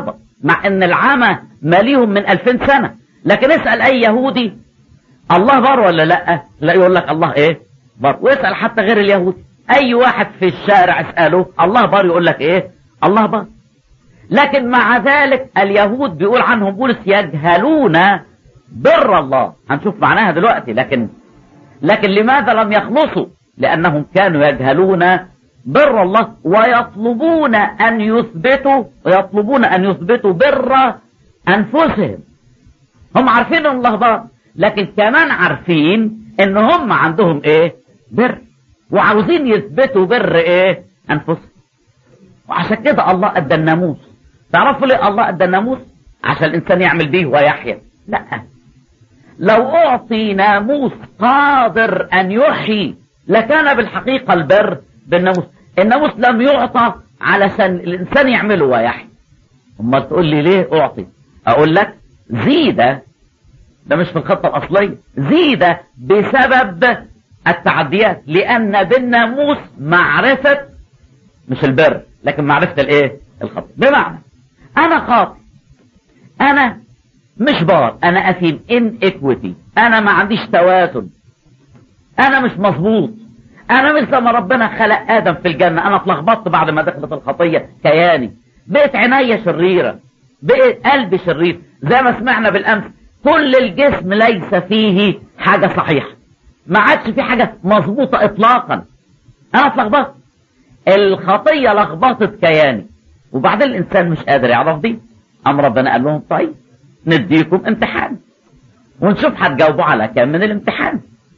مع ان العمى ماليهم من ألفين سنة لكن اسأل اي يهودي الله بر ولا لا لا يقول لك الله ايه بر واسأل حتى غير اليهودي اي واحد في الشارع اسأله الله بر يقول لك ايه الله بر لكن مع ذلك اليهود بيقول عنهم بولس يجهلون بر الله هنشوف معناها دلوقتي لكن لكن لماذا لم يخلصوا لانهم كانوا يجهلون بر الله ويطلبون ان يثبتوا ويطلبون ان يثبتوا بر انفسهم هم عارفين ان الله بر لكن كمان عارفين ان هم عندهم ايه بر وعاوزين يثبتوا بر ايه انفسهم وعشان كده الله ادى الناموس تعرفوا ليه الله ادى الناموس عشان الانسان يعمل بيه ويحيا لا لو اعطي ناموس قادر ان يحيي لكان بالحقيقة البر بالناموس الناموس لم يعطى علشان الانسان يعمله ويحيي اما تقول لي ليه اعطي اقول لك زيد ده مش في الخطة الاصلية زيد بسبب التعديات لان بالناموس معرفة مش البر لكن معرفة الايه الخطأ بمعنى انا خاطئ انا مش بار انا اثيم ان اكويتي انا ما عنديش توازن انا مش مظبوط انا مش زي ما ربنا خلق ادم في الجنة انا اتلخبطت بعد ما دخلت الخطية كياني بقت عينيا شريرة بقت قلبي شرير زي ما سمعنا بالامس كل الجسم ليس فيه حاجة صحيحة ما عادش في حاجة مظبوطة اطلاقا انا اتلخبطت الخطية لخبطت كياني وبعدين الانسان مش قادر يعرف دي ام ربنا قال لهم طيب نديكم امتحان ونشوف هتجاوبوا على كام من الامتحان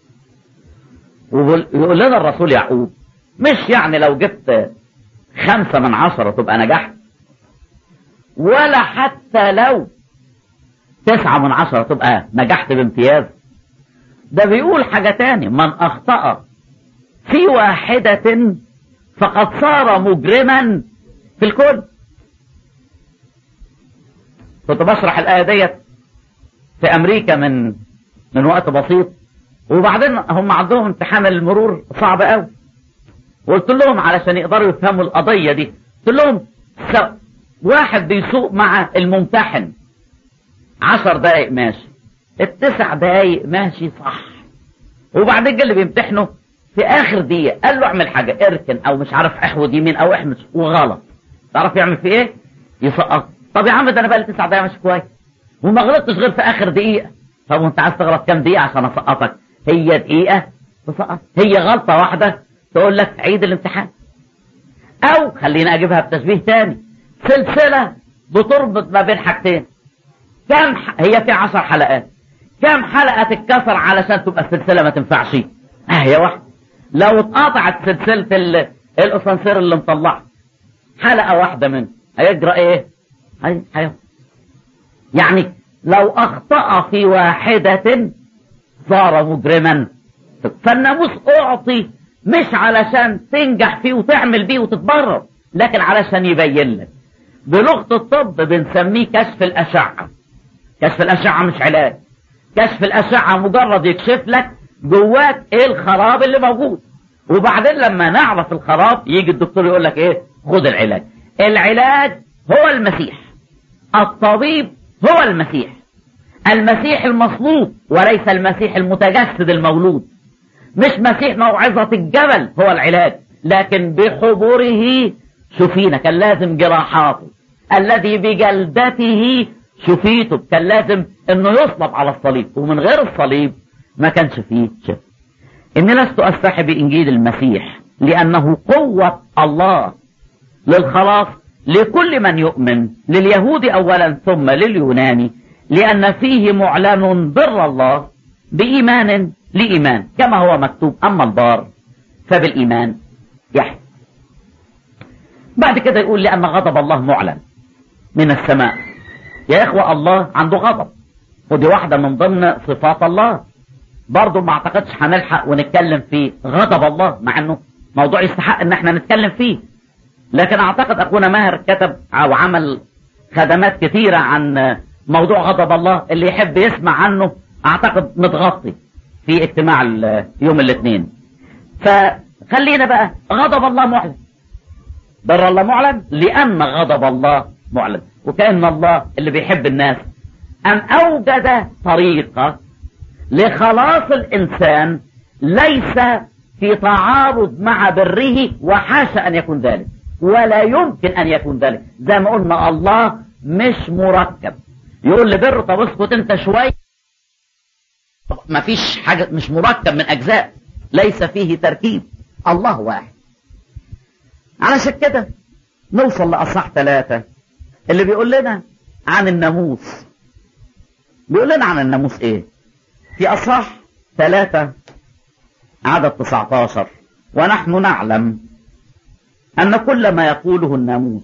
ويقول لنا الرسول يعقوب مش يعني لو جبت خمسة من عشرة تبقى نجحت ولا حتى لو تسعة من عشرة تبقى نجحت بامتياز ده بيقول حاجة تاني من أخطأ في واحدة فقد صار مجرما في الكل كنت بشرح الآية ديت في أمريكا من من وقت بسيط وبعدين هم عندهم امتحان المرور صعب قوي وقلت لهم علشان يقدروا يفهموا القضية دي قلت لهم س... واحد بيسوق مع الممتحن عشر دقايق ماشي التسع دقايق ماشي صح وبعدين جه اللي بيمتحنه في اخر دقيقة قال له اعمل حاجة اركن او مش عارف احود يمين او احمد وغلط تعرف يعمل في ايه يسقط طب يا عم ده انا بقى لي تسع دقايق ماشي كويس وما غلطتش غير في اخر دقيقة طب وانت عايز تغلط كام دقيقة عشان اسقطك هي دقيقة تسقط هي غلطة واحدة تقول لك عيد الامتحان او خلينا اجيبها بتشبيه تاني سلسلة بتربط ما بين حاجتين كم ح... هي في عشر حلقات كم حلقة تتكسر علشان تبقى السلسلة ما تنفعش اه هي واحدة لو اتقطعت سلسلة ال... الاسانسير اللي مطلعها حلقة واحدة منه هيجرى ايه هي... هي... يعني لو اخطأ في واحدة صار مجرما فالناموس اعطي مش علشان تنجح فيه وتعمل بيه وتتبرر لكن علشان يبين لك بلغة الطب بنسميه كشف الأشعة كشف الأشعة مش علاج كشف الأشعة مجرد يكشف لك جواك ايه الخراب اللي موجود وبعدين لما نعرف الخراب يجي الدكتور يقول لك ايه خد العلاج العلاج هو المسيح الطبيب هو المسيح المسيح المصلوب وليس المسيح المتجسد المولود مش مسيح موعظة الجبل هو العلاج لكن بحضوره شفينا كان لازم جراحاته الذي بجلدته شفيته كان لازم انه يصلب على الصليب ومن غير الصليب ما كانش فيه شفاء اني لست استحي بانجيل المسيح لانه قوة الله للخلاص لكل من يؤمن لليهود اولا ثم لليوناني لان فيه معلن بر الله بايمان لإيمان كما هو مكتوب أما البار فبالإيمان يحيى بعد كده يقول لأن غضب الله معلن من السماء يا إخوة الله عنده غضب ودي واحدة من ضمن صفات الله برضو ما اعتقدش هنلحق ونتكلم في غضب الله مع انه موضوع يستحق ان احنا نتكلم فيه لكن اعتقد اخونا ماهر كتب او عمل خدمات كثيرة عن موضوع غضب الله اللي يحب يسمع عنه اعتقد متغطي في اجتماع يوم الاثنين فخلينا بقى غضب الله معلن بر الله معلن لأن غضب الله معلن وكأن الله اللي بيحب الناس أم أوجد طريقة لخلاص الإنسان ليس في تعارض مع بره وحاشا أن يكون ذلك ولا يمكن أن يكون ذلك زي ما قلنا الله مش مركب يقول لبره طب اسكت انت شوية ما فيش حاجة مش مركب من أجزاء ليس فيه تركيب الله واحد علشان كده نوصل لأصح ثلاثة اللي بيقول لنا عن الناموس بيقول لنا عن الناموس ايه في أصح ثلاثة عدد 19 ونحن نعلم أن كل ما يقوله الناموس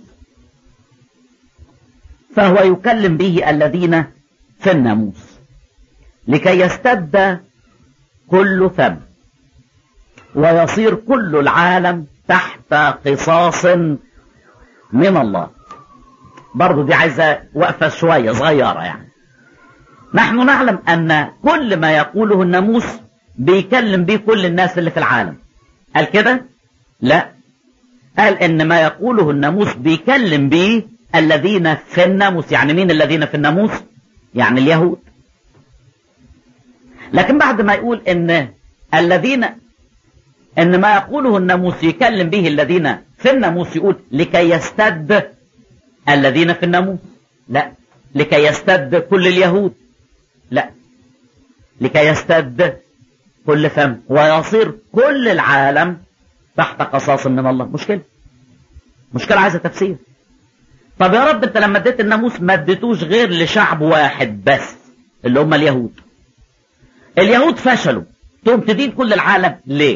فهو يكلم به الذين في الناموس لكي يستد كل فم ويصير كل العالم تحت قصاص من الله برضو دي عايزة وقفة شوية صغيرة يعني نحن نعلم أن كل ما يقوله الناموس بيكلم به كل الناس اللي في العالم قال كده لا قال ان ما يقوله الناموس بيكلم به الذين في الناموس يعني مين الذين في الناموس يعني اليهود لكن بعد ما يقول ان الذين ان ما يقوله الناموس يكلم به الذين في الناموس يقول لكي يستد الذين في الناموس لا لكي يستد كل اليهود لا لكي يستد كل فم ويصير كل العالم تحت قصاص من الله مشكلة مشكلة عايزة تفسير طب يا رب انت لما اديت الناموس ما اديتوش غير لشعب واحد بس اللي هم اليهود اليهود فشلوا تقوم تدين كل العالم ليه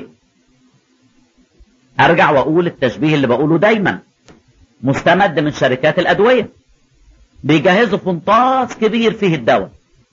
ارجع واقول التشبيه اللي بقوله دايما مستمد من شركات الادوية بيجهزوا فنطاس كبير فيه الدواء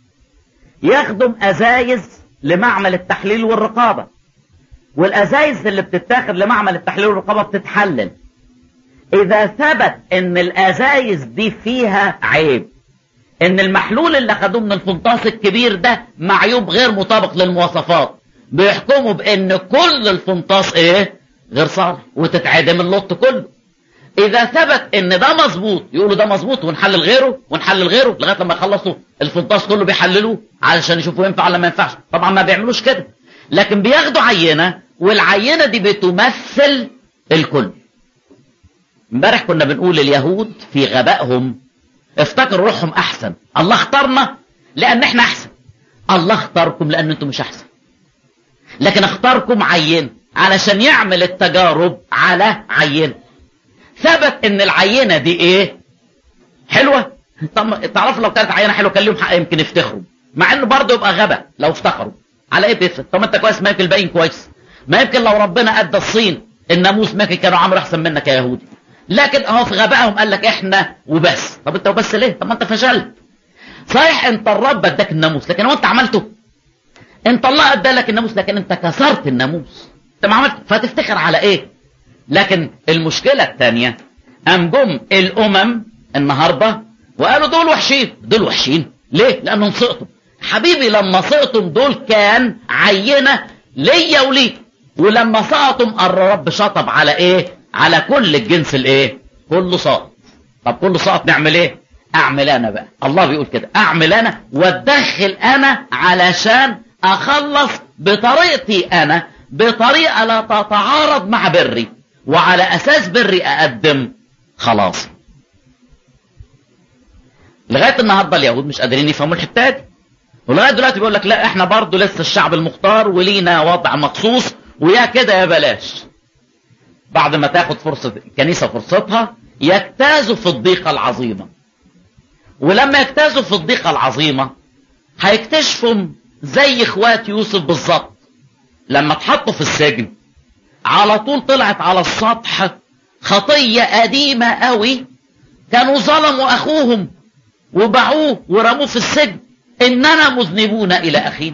يخدم ازايز لمعمل التحليل والرقابة والازايز اللي بتتاخد لمعمل التحليل والرقابة بتتحلل اذا ثبت ان الازايز دي فيها عيب ان المحلول اللي خدوه من الفنطاس الكبير ده معيوب غير مطابق للمواصفات بيحكموا بان كل الفنطاس ايه غير صالح وتتعدم اللط كله اذا ثبت ان ده مظبوط يقولوا ده مظبوط ونحلل غيره ونحلل غيره لغايه لما يخلصوا الفنطاس كله بيحللوه علشان يشوفوا ينفع ولا ما ينفعش طبعا ما بيعملوش كده لكن بياخدوا عينه والعينه دي بتمثل الكل امبارح كنا بنقول اليهود في غبائهم افتكروا روحهم احسن الله اختارنا لان احنا احسن الله اختاركم لان انتم مش احسن لكن اختاركم عين علشان يعمل التجارب على عينه ثبت ان العينه دي ايه حلوه طب تعرفوا لو كانت عينه حلوه كان لهم حق يمكن يفتخروا مع انه برضه يبقى غبا لو افتخروا على ايه بيفرق طب انت كويس ما يمكن الباقيين كويس ما يمكن لو ربنا ادى الصين الناموس ما كانوا عمرو احسن منك يا يهودي لكن اهو في غبائهم قال لك احنا وبس طب انت وبس ليه طب ما انت فشلت صحيح انت الرب اداك الناموس لكن هو انت عملته انت الله ادى لك الناموس لكن انت كسرت الناموس انت ما عملت فتفتخر على ايه لكن المشكلة الثانية أم جم الأمم النهاردة وقالوا دول وحشين دول وحشين ليه لأنهم سقطوا حبيبي لما سقطوا دول كان عينة ليا وليك ولما سقطوا الرب شطب على ايه على كل الجنس الايه كله سقط طب كله سقط نعمل ايه اعمل انا بقى الله بيقول كده اعمل انا واتدخل انا علشان اخلص بطريقتي انا بطريقة لا تتعارض مع بري وعلى اساس بري اقدم خلاص لغايه النهارده اليهود مش قادرين يفهموا الحته دي ولغايه دلوقتي بيقول لك لا احنا برضه لسه الشعب المختار ولينا وضع مخصوص ويا كده يا بلاش بعد ما تاخد فرصه الكنيسه فرصتها يجتازوا في الضيقه العظيمه ولما يجتازوا في الضيقه العظيمه هيكتشفوا زي اخوات يوسف بالظبط لما اتحطوا في السجن على طول طلعت على السطح خطية قديمة قوي كانوا ظلموا أخوهم وباعوه ورموه في السجن إننا مذنبون إلى أخينا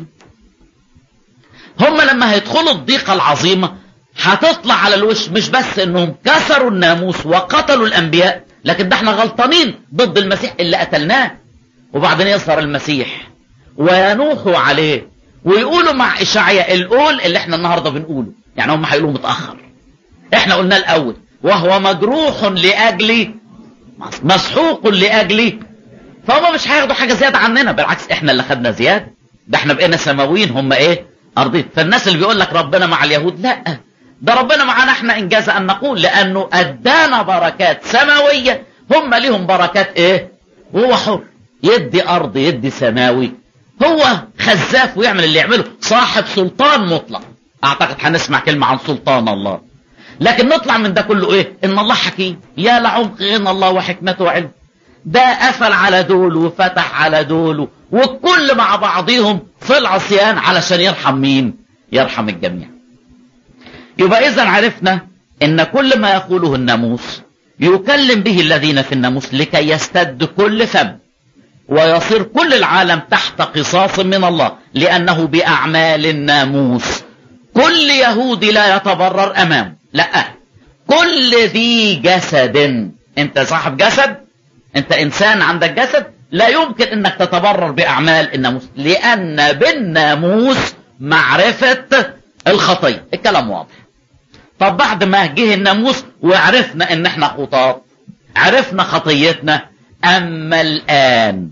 هم لما هيدخلوا الضيقة العظيمة هتطلع على الوش مش بس إنهم كسروا الناموس وقتلوا الأنبياء لكن ده احنا غلطانين ضد المسيح اللي قتلناه وبعدين يظهر المسيح وينوحوا عليه ويقولوا مع إشعياء القول اللي احنا النهارده بنقوله يعني هم هيقولوا متأخر احنا قلنا الأول وهو مجروح لأجل مسحوق لاجلي فهم مش هياخدوا حاجه زياده عننا بالعكس احنا اللي خدنا زياده ده احنا بقينا سماويين هم ايه ارضين فالناس اللي بيقول لك ربنا مع اليهود لا ده ربنا معانا احنا انجاز ان نقول لانه ادانا بركات سماويه هم ليهم بركات ايه وهو حر يدي ارض يدي سماوي هو خزاف ويعمل اللي يعمله صاحب سلطان مطلق اعتقد هنسمع كلمه عن سلطان الله لكن نطلع من ده كله ايه ان الله حكيم يا لعمق غنى الله وحكمته وعلم ده قفل على دول وفتح على دول والكل مع بعضهم في العصيان علشان يرحم مين يرحم الجميع يبقى اذا عرفنا ان كل ما يقوله الناموس يكلم به الذين في الناموس لكي يستد كل فم ويصير كل العالم تحت قصاص من الله لانه باعمال الناموس كل يهودي لا يتبرر امامه لا كل ذي جسد انت صاحب جسد انت انسان عندك جسد لا يمكن انك تتبرر باعمال الناموس لان بالناموس معرفة الخطية الكلام واضح طب بعد ما جه الناموس وعرفنا ان احنا خطاط عرفنا خطيتنا اما الان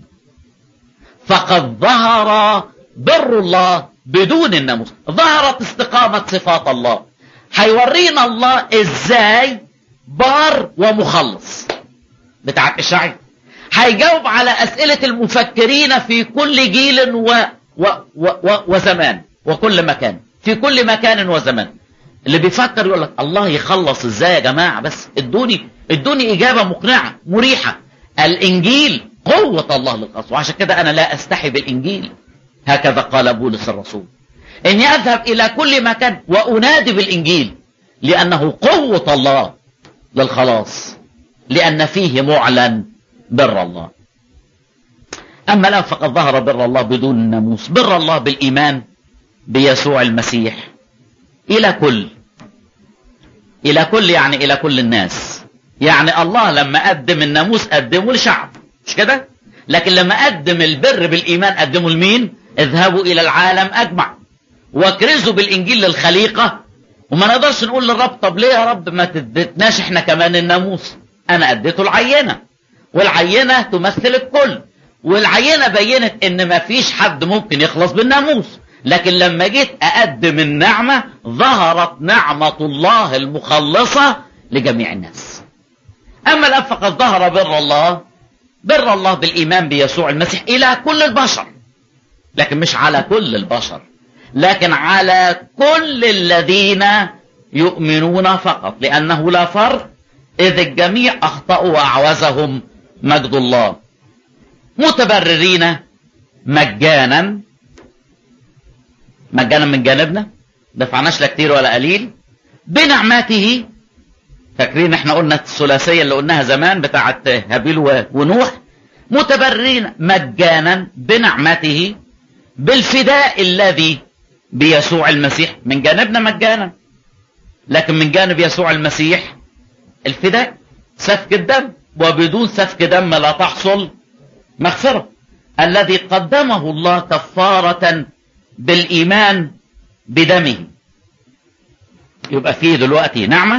فقد ظهر بر الله بدون الناموس ظهرت استقامة صفات الله هيورينا الله ازاي بار ومخلص بتاع الشعب هيجاوب على اسئلة المفكرين في كل جيل و... و... و... و... وزمان وكل مكان في كل مكان وزمان اللي بيفكر يقول لك الله يخلص ازاي يا جماعة بس ادوني ادوني اجابة مقنعة مريحة الانجيل قوة الله للقصر وعشان كده انا لا استحي بالانجيل هكذا قال بولس الرسول اني اذهب الى كل مكان وانادي بالانجيل لانه قوة الله للخلاص لان فيه معلن بر الله اما الان فقد ظهر بر الله بدون الناموس بر الله بالايمان بيسوع المسيح الى كل الى كل يعني الى كل الناس يعني الله لما قدم الناموس قدمه لشعب مش كده لكن لما قدم البر بالايمان قدمه لمين اذهبوا الى العالم اجمع واكرزوا بالانجيل للخليقه وما نقدرش نقول للرب طب ليه يا رب ما تدتناش احنا كمان الناموس انا اديته العينه والعينه تمثل الكل والعينه بينت ان ما فيش حد ممكن يخلص بالناموس لكن لما جيت اقدم النعمه ظهرت نعمه الله المخلصه لجميع الناس اما الان فقد ظهر بر الله بر الله بالايمان بيسوع المسيح الى كل البشر لكن مش على كل البشر لكن على كل الذين يؤمنون فقط لانه لا فرق اذ الجميع اخطاوا واعوزهم مجد الله متبررين مجانا مجانا من جانبنا دفعناش لا كتير ولا قليل بنعمته فاكرين احنا قلنا الثلاثيه اللي قلناها زمان بتاعت هابيل ونوح متبررين مجانا بنعمته بالفداء الذي بيسوع المسيح من جانبنا مجانا لكن من جانب يسوع المسيح الفداء سفك الدم وبدون سفك دم لا تحصل مغفرة الذي قدمه الله كفارة بالإيمان بدمه يبقى فيه دلوقتي نعمة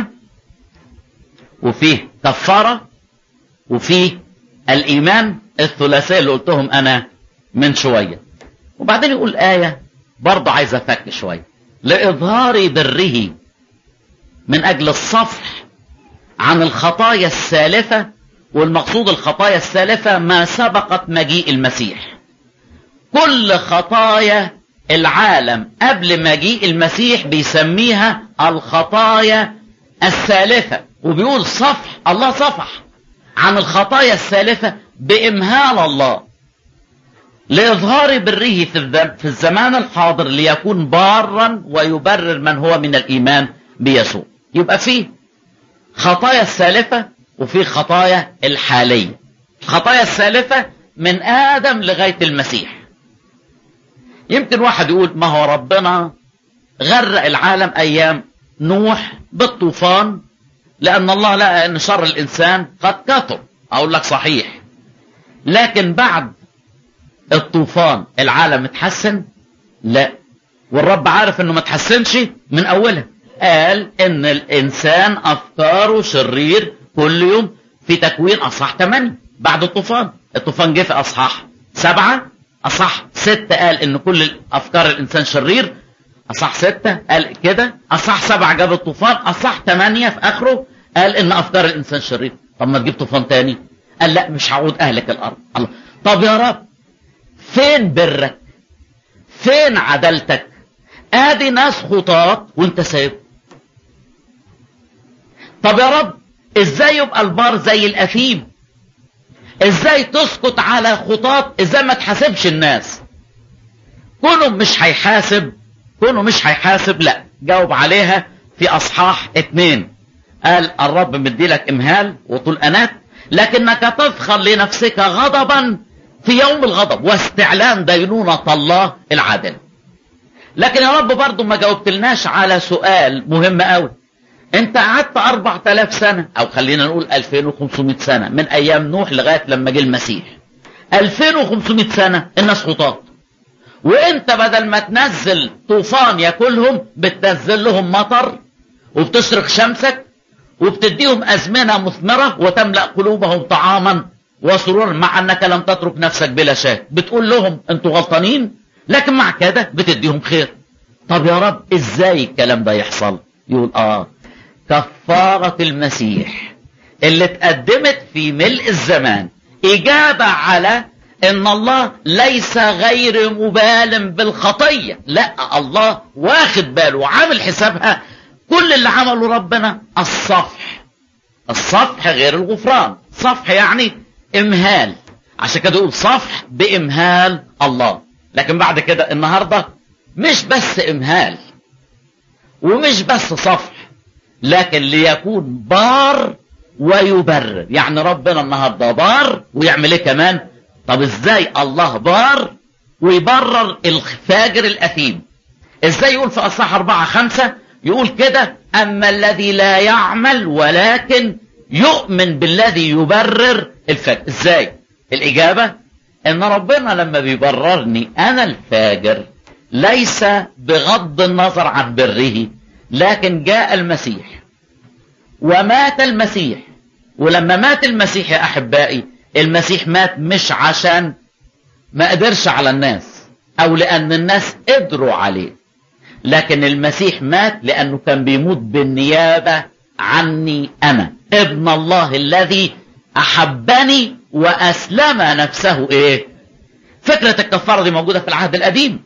وفيه كفارة وفيه الإيمان الثلاثية اللي قلتهم أنا من شوية وبعدين يقول آية برضه عايز أفك شوية لإظهار بره من أجل الصفح عن الخطايا السالفة والمقصود الخطايا السالفة ما سبقت مجيء المسيح كل خطايا العالم قبل مجيء المسيح بيسميها الخطايا السالفة وبيقول صفح الله صفح عن الخطايا السالفة بإمهال الله لإظهار بره في الزمان الحاضر ليكون بارا ويبرر من هو من الإيمان بيسوع يبقى فيه خطايا السالفة وفي خطايا الحالية الخطايا السالفة من آدم لغاية المسيح يمكن واحد يقول ما هو ربنا غرق العالم أيام نوح بالطوفان لأن الله لقى أن شر الإنسان قد كثر أقول لك صحيح لكن بعد الطوفان العالم اتحسن لا والرب عارف انه ما تحسنش من اولها قال ان الانسان افكاره شرير كل يوم في تكوين اصحاح 8 بعد الطوفان الطوفان جه في اصحاح سبعة اصحاح ستة قال ان كل افكار الانسان شرير اصحاح ستة قال كده اصحاح سبعة جاب الطوفان اصحاح ثمانية في اخره قال ان افكار الانسان شرير طب ما تجيب طوفان تاني قال لا مش هعود اهلك الارض الله طب يا رب فين برك فين عدالتك ادي ناس خطاط وانت سايب طب يا رب ازاي يبقى البار زي الاثيم ازاي تسكت على خطاط ازاي ما تحاسبش الناس كونه مش هيحاسب كونه مش هيحاسب لا جاوب عليها في اصحاح اتنين قال الرب مديلك امهال وطول انات لكنك تفخر لنفسك غضبا في يوم الغضب واستعلان دينونة الله العادل لكن يا رب برضو ما جاوبتلناش على سؤال مهم قوي انت قعدت 4000 سنة او خلينا نقول 2500 سنة من ايام نوح لغاية لما جه المسيح 2500 سنة الناس خطاط وانت بدل ما تنزل طوفان ياكلهم بتنزل لهم مطر وبتشرق شمسك وبتديهم ازمنة مثمرة وتملأ قلوبهم طعاما وسرورا مع انك لم تترك نفسك بلا شيء بتقول لهم انتوا غلطانين لكن مع كده بتديهم خير طب يا رب ازاي الكلام ده يحصل يقول اه كفارة المسيح اللي اتقدمت في ملء الزمان إجابة على إن الله ليس غير مبال بالخطية لا الله واخد باله وعامل حسابها كل اللي عمله ربنا الصفح الصفح غير الغفران صفح يعني إمهال عشان كده يقول صفح بإمهال الله لكن بعد كده النهاردة مش بس إمهال ومش بس صفح لكن ليكون بار ويبرر يعني ربنا النهارده بار ويعمل ايه كمان طب ازاي الله بار ويبرر الفاجر الاثيم ازاي يقول في اصحاح أربعة خمسة يقول كده اما الذي لا يعمل ولكن يؤمن بالذي يبرر الفاجر ازاي الاجابة ان ربنا لما بيبررني انا الفاجر ليس بغض النظر عن بره لكن جاء المسيح ومات المسيح ولما مات المسيح يا احبائي المسيح مات مش عشان ما قدرش على الناس او لان الناس قدروا عليه لكن المسيح مات لانه كان بيموت بالنيابه عني انا ابن الله الذي احبني واسلم نفسه ايه فكره الكفاره دي موجوده في العهد القديم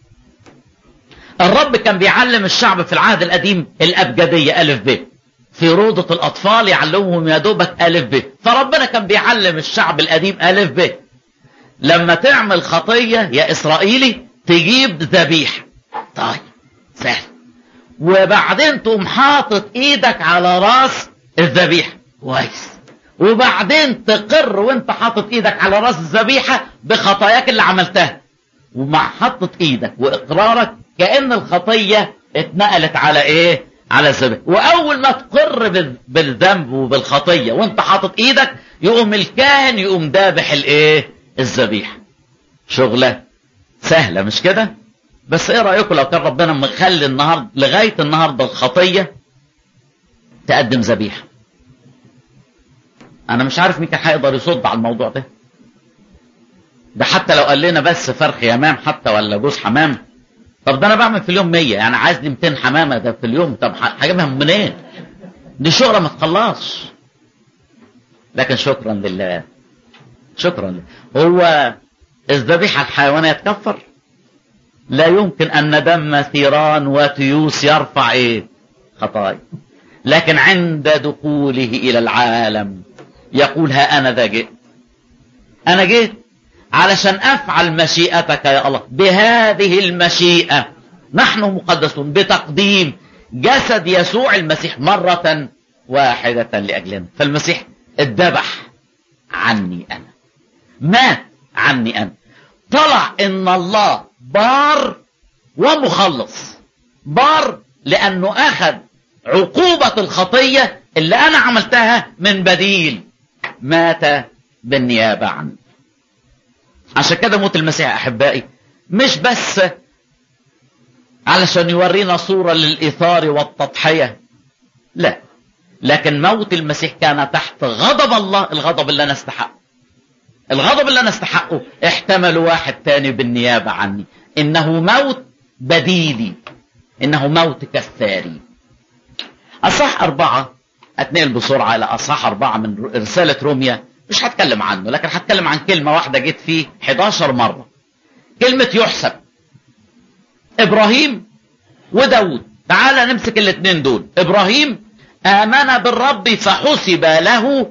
الرب كان بيعلم الشعب في العهد القديم الأبجدية ألف ب في روضة الأطفال يعلمهم يا دوبك ألف ب فربنا كان بيعلم الشعب القديم ألف ب لما تعمل خطية يا إسرائيلي تجيب ذبيحة طيب سهل وبعدين تقوم حاطط ايدك على راس الذبيحة كويس وبعدين تقر وانت حاطط ايدك على راس الذبيحة بخطاياك اللي عملتها ومع حطة ايدك واقرارك كأن الخطية اتنقلت على ايه على الذبيحة واول ما تقر بالذنب وبالخطية وانت حاطط ايدك يقوم الكاهن يقوم دابح الايه الذبيحة شغلة سهلة مش كده بس ايه رأيكم لو كان ربنا مخلي النهاردة لغاية النهاردة الخطية تقدم ذبيحة انا مش عارف مين كان هيقدر يصد على الموضوع ده ده حتى لو قال لنا بس فرخ يمام حتى ولا جوز حمام طب ده انا بعمل في اليوم 100 يعني عايز لي 200 حمامه ده في اليوم طب هجيبها منين؟ إيه؟ دي شغله ما تخلصش لكن شكرا لله شكرا لله هو الذبيحه الحيوانيه تكفر؟ لا يمكن ان دم ثيران وتيوس يرفع ايه؟ خطايا لكن عند دخوله الى العالم يقول ها انا ذا جئت انا جئت علشان افعل مشيئتك يا الله بهذه المشيئة نحن مقدسون بتقديم جسد يسوع المسيح مرة واحدة لأجلنا فالمسيح اتذبح عني أنا مات عني أنا طلع إن الله بار ومخلص بار لأنه أخذ عقوبة الخطية اللي أنا عملتها من بديل مات بالنيابة عني عشان كده موت المسيح احبائي مش بس علشان يورينا صورة للإثار والتضحية لا لكن موت المسيح كان تحت غضب الله الغضب اللي انا استحقه الغضب اللي انا استحقه احتمل واحد تاني بالنيابة عني انه موت بديلي انه موت كفاري اصح اربعة اتنقل بسرعة الى اصح اربعة من رسالة روميا مش هتكلم عنه لكن هتكلم عن كلمة واحدة جيت فيه 11 مرة كلمة يحسب ابراهيم وداود تعال نمسك الاثنين دول ابراهيم امن بالرب فحسب له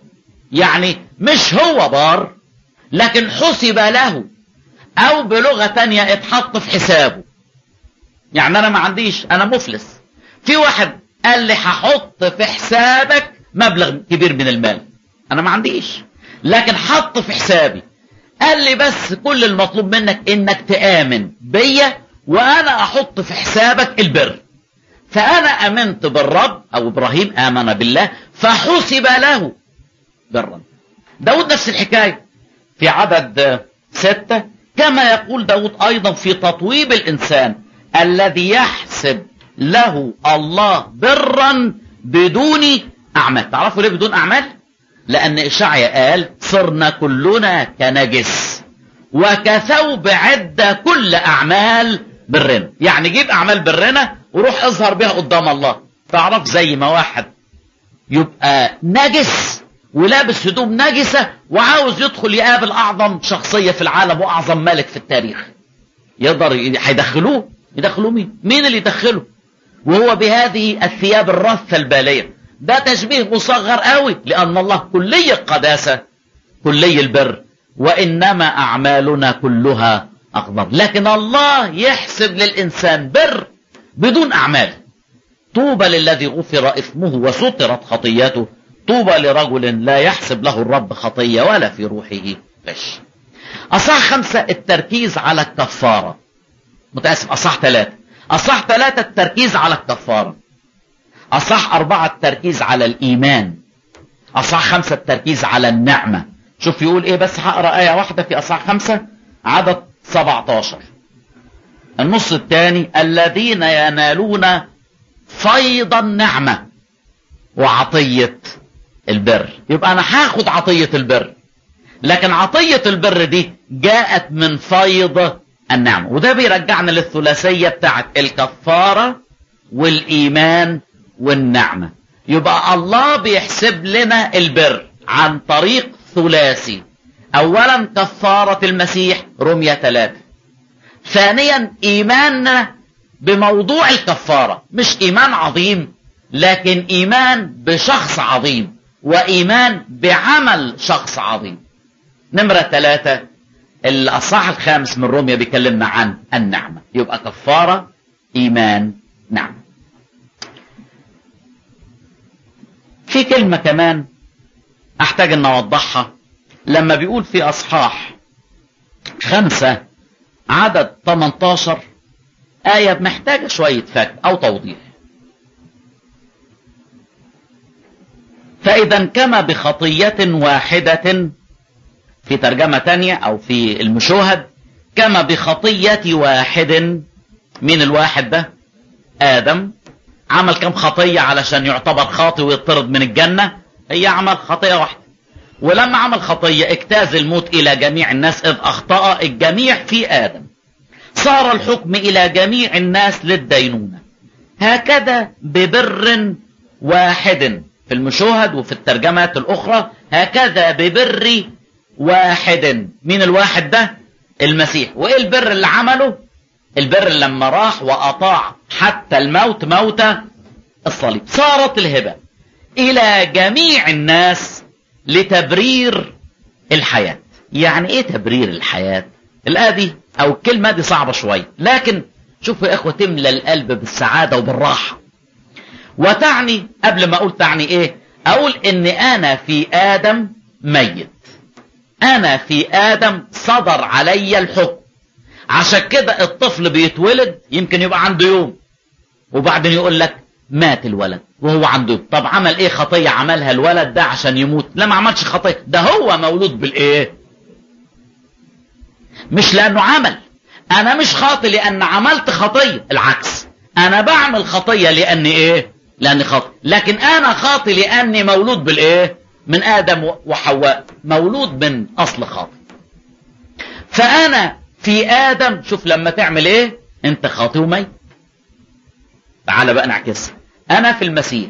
يعني مش هو بار لكن حسب له او بلغة تانية اتحط في حسابه يعني انا ما عنديش انا مفلس في واحد قال لي هحط في حسابك مبلغ كبير من المال انا ما عنديش لكن حط في حسابي قال لي بس كل المطلوب منك انك تآمن بيا وانا احط في حسابك البر فانا امنت بالرب او ابراهيم امن بالله فحسب له برا داود نفس الحكاية في عدد ستة كما يقول داود ايضا في تطويب الانسان الذي يحسب له الله برا بدون اعمال تعرفوا ليه بدون اعمال لان اشعيا قال صرنا كلنا كنجس وكثوب عد كل اعمال برنا يعني جيب اعمال برنا وروح اظهر بها قدام الله تعرف زي ما واحد يبقى نجس ولابس هدوم نجسة وعاوز يدخل يقابل اعظم شخصية في العالم واعظم ملك في التاريخ يقدر هيدخلوه يدخلوه مين مين اللي يدخله وهو بهذه الثياب الرثة البالية ده تشبيه مصغر قوي لان الله كلي القداسة كلي البر وانما اعمالنا كلها اقدر لكن الله يحسب للانسان بر بدون اعمال طوبى للذي غفر اثمه وسترت خطيته طوبى لرجل لا يحسب له الرب خطية ولا في روحه غش اصح خمسة التركيز على الكفارة متأسف اصح ثلاثة اصح ثلاثة التركيز على الكفارة اصح اربعة التركيز على الايمان اصح خمسة التركيز على النعمة شوف يقول ايه بس هقرا ايه واحدة في اصح خمسة عدد 17 النص الثاني الذين ينالون فيض النعمة وعطية البر يبقى انا هاخد عطية البر لكن عطية البر دي جاءت من فيض النعمة وده بيرجعنا للثلاثية بتاعت الكفارة والايمان والنعمة يبقى الله بيحسب لنا البر عن طريق ثلاثي اولا كفارة المسيح رمية ثلاثة ثانيا ايماننا بموضوع الكفارة مش ايمان عظيم لكن ايمان بشخص عظيم وايمان بعمل شخص عظيم نمرة ثلاثة الاصحاح الخامس من روميا بيكلمنا عن النعمة يبقى كفارة ايمان نعمة في كلمة كمان احتاج ان اوضحها لما بيقول في اصحاح خمسة عدد 18 آية محتاجة شوية فك أو توضيح فإذا كما بخطية واحدة في ترجمة تانية أو في المشوهد كما بخطية واحد من الواحد ده آدم عمل كم خطية علشان يعتبر خاطئ ويطرد من الجنة هي عمل خطية واحدة ولما عمل خطية اجتاز الموت إلى جميع الناس إذ أخطأ الجميع في آدم صار الحكم إلى جميع الناس للدينونة هكذا ببر واحد في المشوهد وفي الترجمات الأخرى هكذا ببر واحد من الواحد ده المسيح وإيه البر اللي عمله البر لما راح وأطاع حتى الموت موت الصليب صارت الهبة إلى جميع الناس لتبرير الحياة يعني ايه تبرير الحياة الآية دي او الكلمة دي صعبة شوية لكن شوفوا يا اخوة تملى القلب بالسعادة وبالراحة وتعني قبل ما اقول تعني ايه اقول ان انا في ادم ميت انا في ادم صدر علي الحكم عشان كده الطفل بيتولد يمكن يبقى عنده يوم وبعدين يقول لك مات الولد وهو عنده طب عمل ايه خطية عملها الولد ده عشان يموت لا ما عملش خطية ده هو مولود بالايه مش لانه عمل انا مش خاطي لان عملت خطية العكس انا بعمل خطية لان ايه لاني خاطئ لكن انا خاطئ لاني مولود بالايه من ادم وحواء مولود من اصل خاطئ فانا في ادم شوف لما تعمل ايه انت خاطئ وميت تعال بقى نعكسها انا في المسيح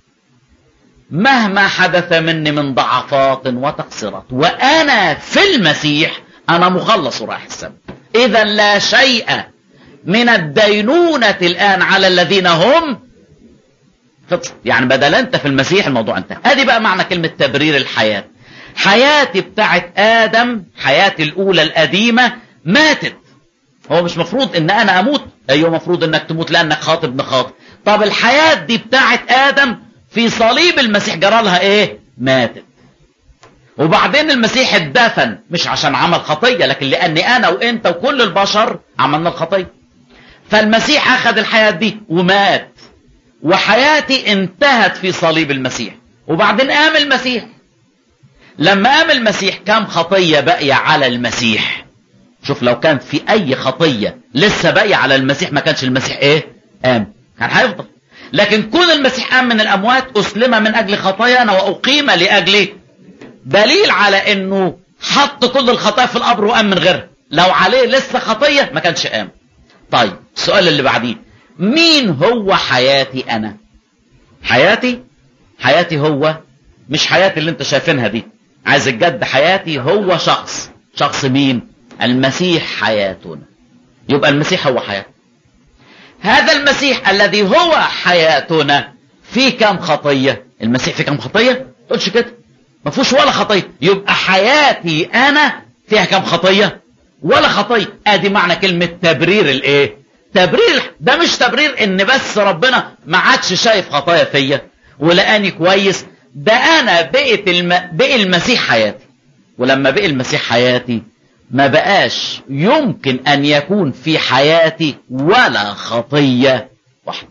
مهما حدث مني من ضعفات وتقصيرات وانا في المسيح انا مخلص وراح السماء اذا لا شيء من الدينونة الان على الذين هم يعني بدل انت في المسيح الموضوع انتهى ادي بقى معنى كلمة تبرير الحياة حياتي بتاعت ادم حياتي الاولى القديمة ماتت هو مش مفروض ان انا اموت ايوه مفروض انك تموت لانك خاطب ابن خاطب طب الحياة دي بتاعت ادم في صليب المسيح جرى لها ايه ماتت وبعدين المسيح اتدفن مش عشان عمل خطية لكن لاني انا وانت وكل البشر عملنا الخطية فالمسيح اخذ الحياة دي ومات وحياتي انتهت في صليب المسيح وبعدين قام المسيح لما قام المسيح كم خطية باقية على المسيح شوف لو كان في اي خطية لسه باقية على المسيح ما كانش المسيح ايه قام كان هيفضل لكن كون المسيح قام من الاموات اسلم من اجل خطايانا واقيم لاجل دليل على انه حط كل الخطايا في القبر وقام من غيرها لو عليه لسه خطية ما كانش قام طيب السؤال اللي بعديه مين هو حياتي انا حياتي حياتي هو مش حياتي اللي انت شايفينها دي عايز الجد حياتي هو شخص شخص مين المسيح حياتنا يبقى المسيح هو حياتنا هذا المسيح الذي هو حياتنا في كم خطية المسيح في كم خطية تقولش كده ما فيهوش ولا خطية يبقى حياتي انا فيها كم خطية ولا خطية ادي معنى كلمة تبرير الايه تبرير ده مش تبرير ان بس ربنا ما عادش شايف خطايا فيا ولقاني كويس ده انا بقيت الم... بقي المسيح حياتي ولما بقي المسيح حياتي ما بقاش يمكن ان يكون في حياتي ولا خطية واحدة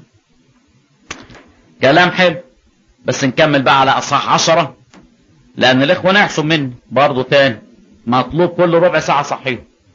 كلام حلو بس نكمل بقى على اصحاح عشرة لان الاخوة نعسوا مني برضو تاني مطلوب كل ربع ساعة صحيح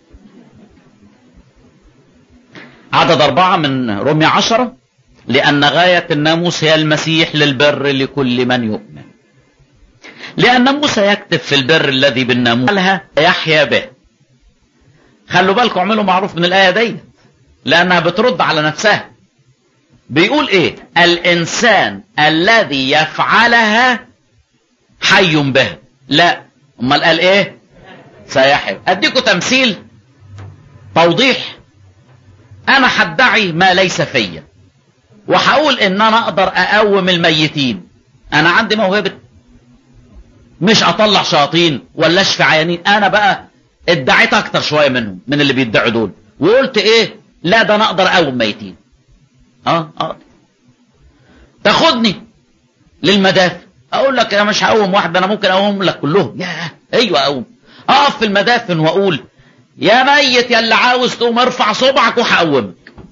عدد أربعة من رمي عشرة لأن غاية الناموس هي المسيح للبر لكل من يؤمن لأن موسى يكتب في البر الذي بالناموس قالها يحيا به خلوا بالكم اعملوا معروف من الآية دي لأنها بترد على نفسها بيقول ايه الإنسان الذي يفعلها حي به لا امال قال ايه سيحيا اديكم تمثيل توضيح انا هدعي ما ليس فيا وهقول ان انا اقدر اقوم الميتين انا عندي موهبة مش اطلع شياطين ولا اشفي عيانين انا بقى ادعيت اكتر شوية منهم من اللي بيدعوا دول وقلت ايه لا ده انا اقدر اقوم ميتين اه اه تاخدني للمدافع اقول لك انا مش هقوم واحدة انا ممكن اقوم لك كلهم يا ايوه اقوم اقف في المدافن واقول يا ميت يا اللي عاوز تقوم ارفع صبعك وهقومك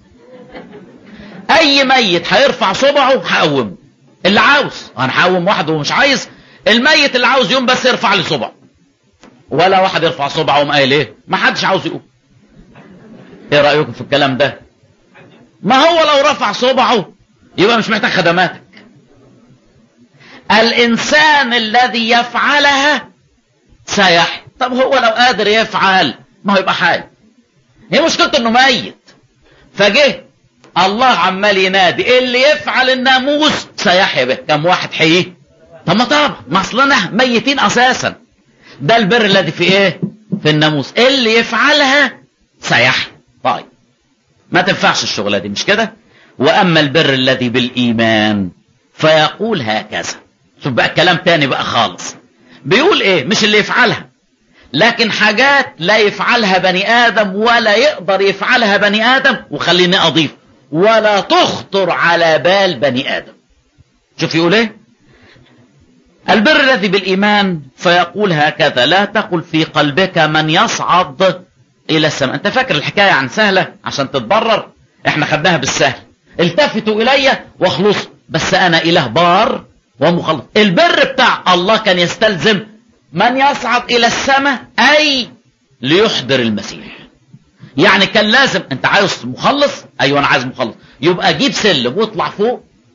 اي ميت هيرفع صبعه هقومه اللي عاوز انا هقوم واحد ومش عايز الميت اللي عاوز يقوم بس يرفع لي صبعه ولا واحد يرفع صبعه وقام قايل ايه ما حدش عاوز يقوم ايه رايكم في الكلام ده ما هو لو رفع صبعه يبقى مش محتاج خدماتك الانسان الذي يفعلها سيحيا طب هو لو قادر يفعل ما هو يبقى حي هي مشكلته انه ميت فجه الله عمال ينادي اللي يفعل الناموس سيحيا به كم واحد حيه طب ما طبعا ما اصلنا ميتين اساسا ده البر الذي في ايه في الناموس اللي يفعلها سيحيا طيب ما تنفعش الشغله دي مش كده واما البر الذي بالايمان فيقول هكذا شوف بقى كلام تاني بقى خالص بيقول ايه مش اللي يفعلها لكن حاجات لا يفعلها بني ادم ولا يقدر يفعلها بني ادم وخليني اضيف ولا تخطر على بال بني ادم شوف يقول ايه البر الذي بالايمان فيقول هكذا لا تقل في قلبك من يصعد الى السماء انت فاكر الحكايه عن سهله عشان تتبرر احنا خدناها بالسهل التفتوا الي واخلصوا بس انا اله بار ومخلص البر بتاع الله كان يستلزم من يصعد الى السماء اي ليحضر المسيح يعني كان لازم انت عايز مخلص ايوه انا عايز مخلص يبقى جيب سلم واطلع فوق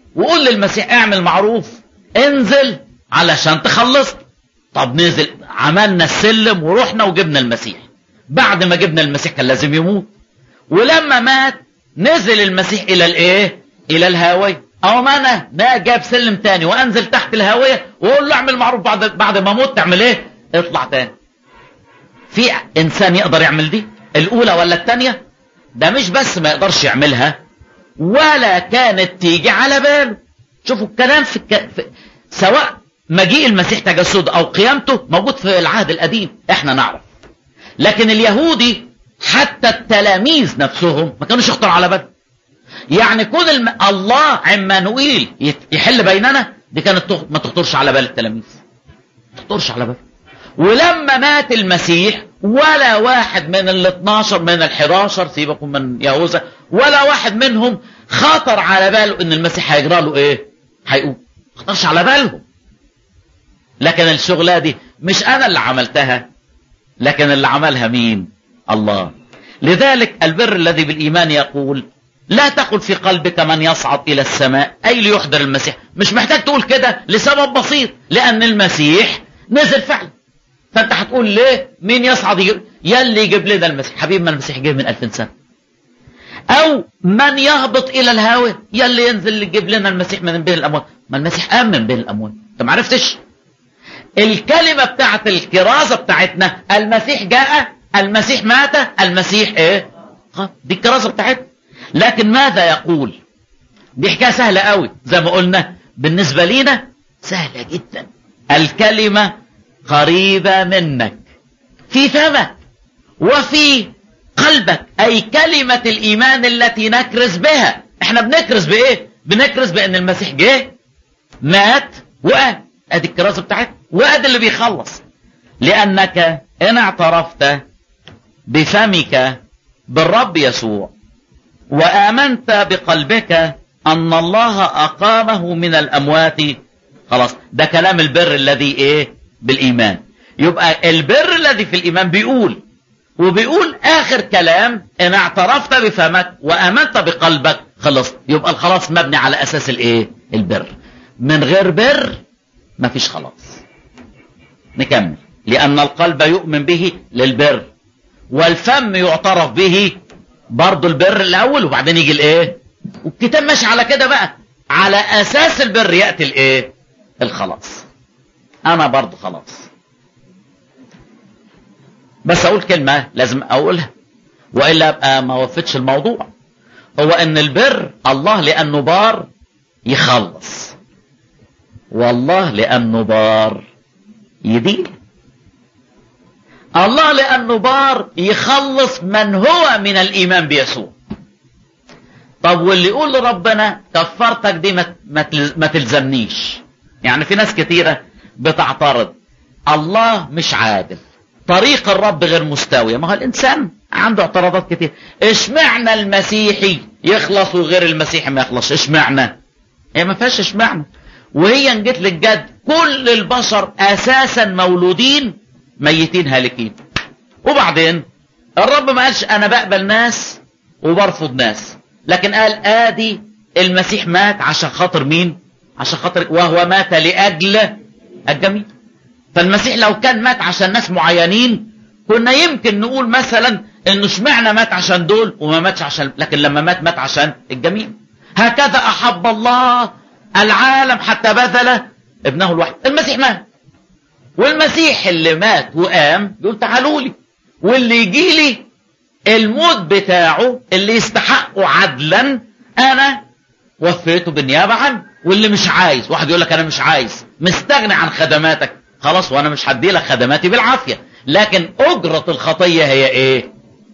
وقول للمسيح اعمل معروف انزل علشان تخلص طب نزل عملنا السلم ورحنا وجبنا المسيح بعد ما جبنا المسيح كان لازم يموت ولما مات نزل المسيح الى الايه الى الهاويه او ما انا ما جاب سلم تاني وانزل تحت الهاويه واقول له اعمل معروف بعد بعد ما اموت تعمل ايه اطلع تاني في انسان يقدر يعمل دي الاولى ولا الثانيه ده مش بس ما يقدرش يعملها ولا كانت تيجي على باله شوفوا الكلام في, الك... في سواء مجيء المسيح تجسد او قيامته موجود في العهد القديم احنا نعرف لكن اليهودي حتى التلاميذ نفسهم ما كانوش يخطر على باله يعني كون الم... الله عمانوئيل يحل بيننا دي كانت تخ... ما تخطرش على بال التلاميذ ما تخطرش على بال ولما مات المسيح ولا واحد من ال 12 من ال 11 سيبكم من يهوذا ولا واحد منهم خطر على باله ان المسيح هيجرى له ايه؟ هيقوم ما خطرش على بالهم لكن الشغلة دي مش انا اللي عملتها لكن اللي عملها مين؟ الله لذلك البر الذي بالايمان يقول لا تقل في قلبك من يصعد الى السماء اي ليحضر المسيح مش محتاج تقول كده لسبب بسيط لان المسيح نزل فعلا فانت هتقول ليه مين يصعد يجيب يلي يجيب لنا المسيح حبيبي ما المسيح جه من 2000 سنه او من يهبط الى الهاويه يلي ينزل يجيب لنا المسيح من بين الاموات ما المسيح قام من بين الاموات انت ما عرفتش الكلمه بتاعت الكرازه بتاعتنا المسيح جاء المسيح مات المسيح ايه دي الكرازه بتاعتنا لكن ماذا يقول دي حكايه سهله قوي زي ما قلنا بالنسبه لينا سهله جدا الكلمه قريبه منك في فمك وفي قلبك اي كلمه الايمان التي نكرز بها احنا بنكرز بايه بنكرز بان المسيح جه مات وقام ادي الكرازه بتاعتنا وادي اللي بيخلص لانك ان اعترفت بفمك بالرب يسوع وامنت بقلبك ان الله اقامه من الاموات خلاص ده كلام البر الذي ايه بالايمان يبقى البر الذي في الايمان بيقول وبيقول اخر كلام ان اعترفت بفمك وامنت بقلبك خلاص يبقى الخلاص مبني على اساس الايه البر من غير بر مفيش خلاص نكمل لان القلب يؤمن به للبر والفم يعترف به برضه البر الاول وبعدين يجي الايه والكتاب ماشي على كده بقى على اساس البر ياتي الايه الخلاص انا برضه خلاص بس اقول كلمه لازم اقولها والا ابقى ما وفتش الموضوع هو ان البر الله لانه بار يخلص والله لانه بار يدين الله لانه بار يخلص من هو من الايمان بيسوع طب واللي يقول لربنا كفرتك دي ما تلزمنيش يعني في ناس كتيرة بتعترض الله مش عادل طريق الرب غير مستوية ما هو الإنسان عنده اعتراضات كتير اشمعنى المسيحي يخلص وغير المسيحي ما يخلص اشمعنى هي ما فيهاش اشمعنى وهي ان جيت للجد كل البشر اساسا مولودين ميتين هالكين وبعدين الرب ما قالش انا بقبل ناس وبرفض ناس لكن قال ادي المسيح مات عشان خاطر مين عشان خاطر وهو مات لاجل الجميع فالمسيح لو كان مات عشان ناس معينين كنا يمكن نقول مثلا انه اشمعنى مات عشان دول وما ماتش عشان لكن لما مات مات عشان الجميع هكذا احب الله العالم حتى بذل ابنه الوحيد المسيح مات والمسيح اللي مات وقام يقول تعالوا لي واللي يجي لي الموت بتاعه اللي يستحقه عدلا انا وفيته بالنيابه عنه واللي مش عايز واحد يقول لك انا مش عايز مستغني عن خدماتك خلاص وانا مش هدي لك خدماتي بالعافيه لكن اجره الخطيه هي ايه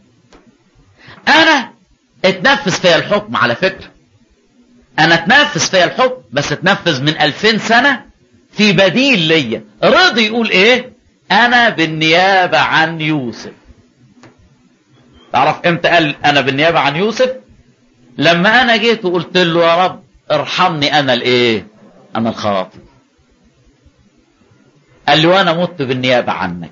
انا اتنفذ فيا الحكم على فكره انا اتنفذ فيا الحكم بس اتنفذ من ألفين سنه في بديل ليا رضي يقول ايه انا بالنيابه عن يوسف تعرف امتى قال انا بالنيابه عن يوسف لما انا جيت وقلت له يا رب ارحمني انا الايه انا الخاطئ قال لي وانا مت بالنيابه عنك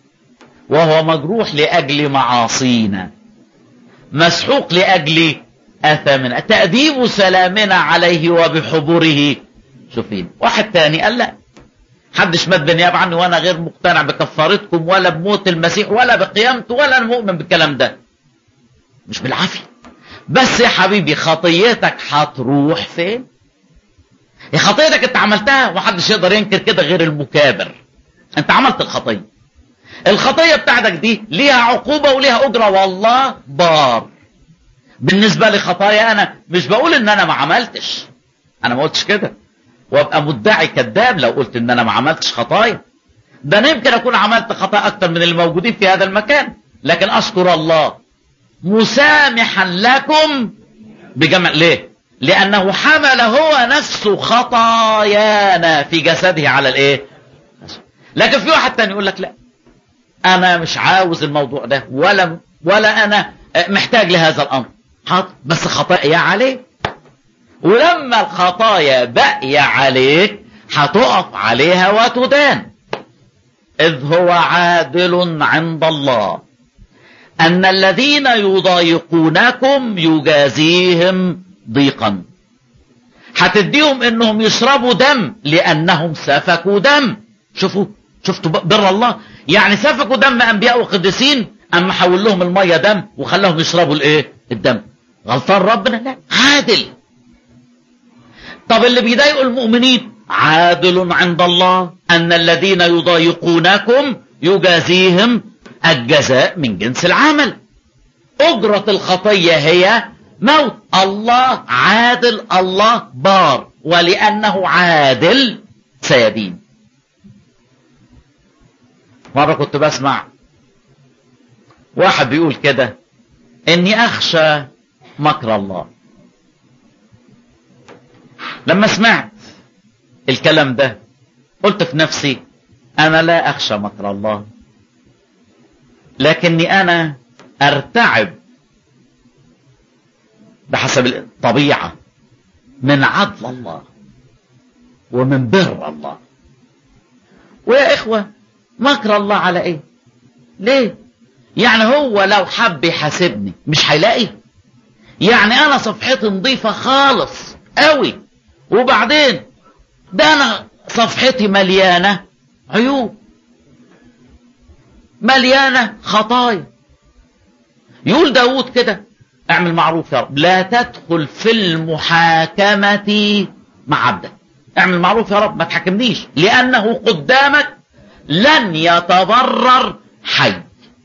وهو مجروح لاجل معاصينا مسحوق لاجل اثامنا تأديب سلامنا عليه وبحبوره شوفين واحد تاني قال لا حدش مات بالنيابة عني وانا غير مقتنع بكفارتكم ولا بموت المسيح ولا بقيامته ولا انا مؤمن بالكلام ده مش بالعافية بس يا حبيبي خطيتك هتروح فين يا خطيتك انت عملتها ومحدش يقدر ينكر كده غير المكابر انت عملت الخطية الخطية بتاعتك دي ليها عقوبة وليها أجرة والله بار بالنسبة لخطايا أنا مش بقول إن أنا ما عملتش أنا ما قلتش كده وابقى مدعي كذاب لو قلت إن أنا ما عملتش خطايا ده أنا يمكن أكون عملت خطايا أكتر من اللي موجودين في هذا المكان لكن أشكر الله مسامحا لكم بجمع ليه؟ لأنه حمل هو نفسه خطايانا في جسده على الإيه؟ لكن في واحد تاني يقول لك لا انا مش عاوز الموضوع ده ولا ولا انا محتاج لهذا الامر حاضر بس خطايا عليك ولما الخطايا باقية عليك هتقف عليها وتدان إذ هو عادل عند الله أن الذين يضايقونكم يجازيهم ضيقا هتديهم انهم يشربوا دم لانهم سفكوا دم شوفوا شفتوا بر الله يعني سفكوا دم انبياء وقديسين اما حول لهم الميه دم وخلاهم يشربوا الايه الدم غلطان ربنا لا عادل طب اللي بيضايقوا المؤمنين عادل عند الله ان الذين يضايقونكم يجازيهم الجزاء من جنس العمل اجرة الخطية هي موت الله عادل الله بار ولانه عادل سيدين مرة كنت بسمع واحد بيقول كده اني اخشى مكر الله لما سمعت الكلام ده قلت في نفسي انا لا اخشى مكر الله لكني انا ارتعب بحسب الطبيعة من عدل الله ومن بر الله ويا اخوه مكر الله على ايه ليه يعني هو لو حب يحاسبني مش هيلاقي يعني انا صفحتي نظيفة خالص قوي وبعدين ده انا صفحتي مليانة عيوب مليانة خطايا يقول داود كده اعمل معروف يا رب لا تدخل في المحاكمة مع عبدك اعمل معروف يا رب ما تحاكمنيش لانه قدامك لن يتضرر حي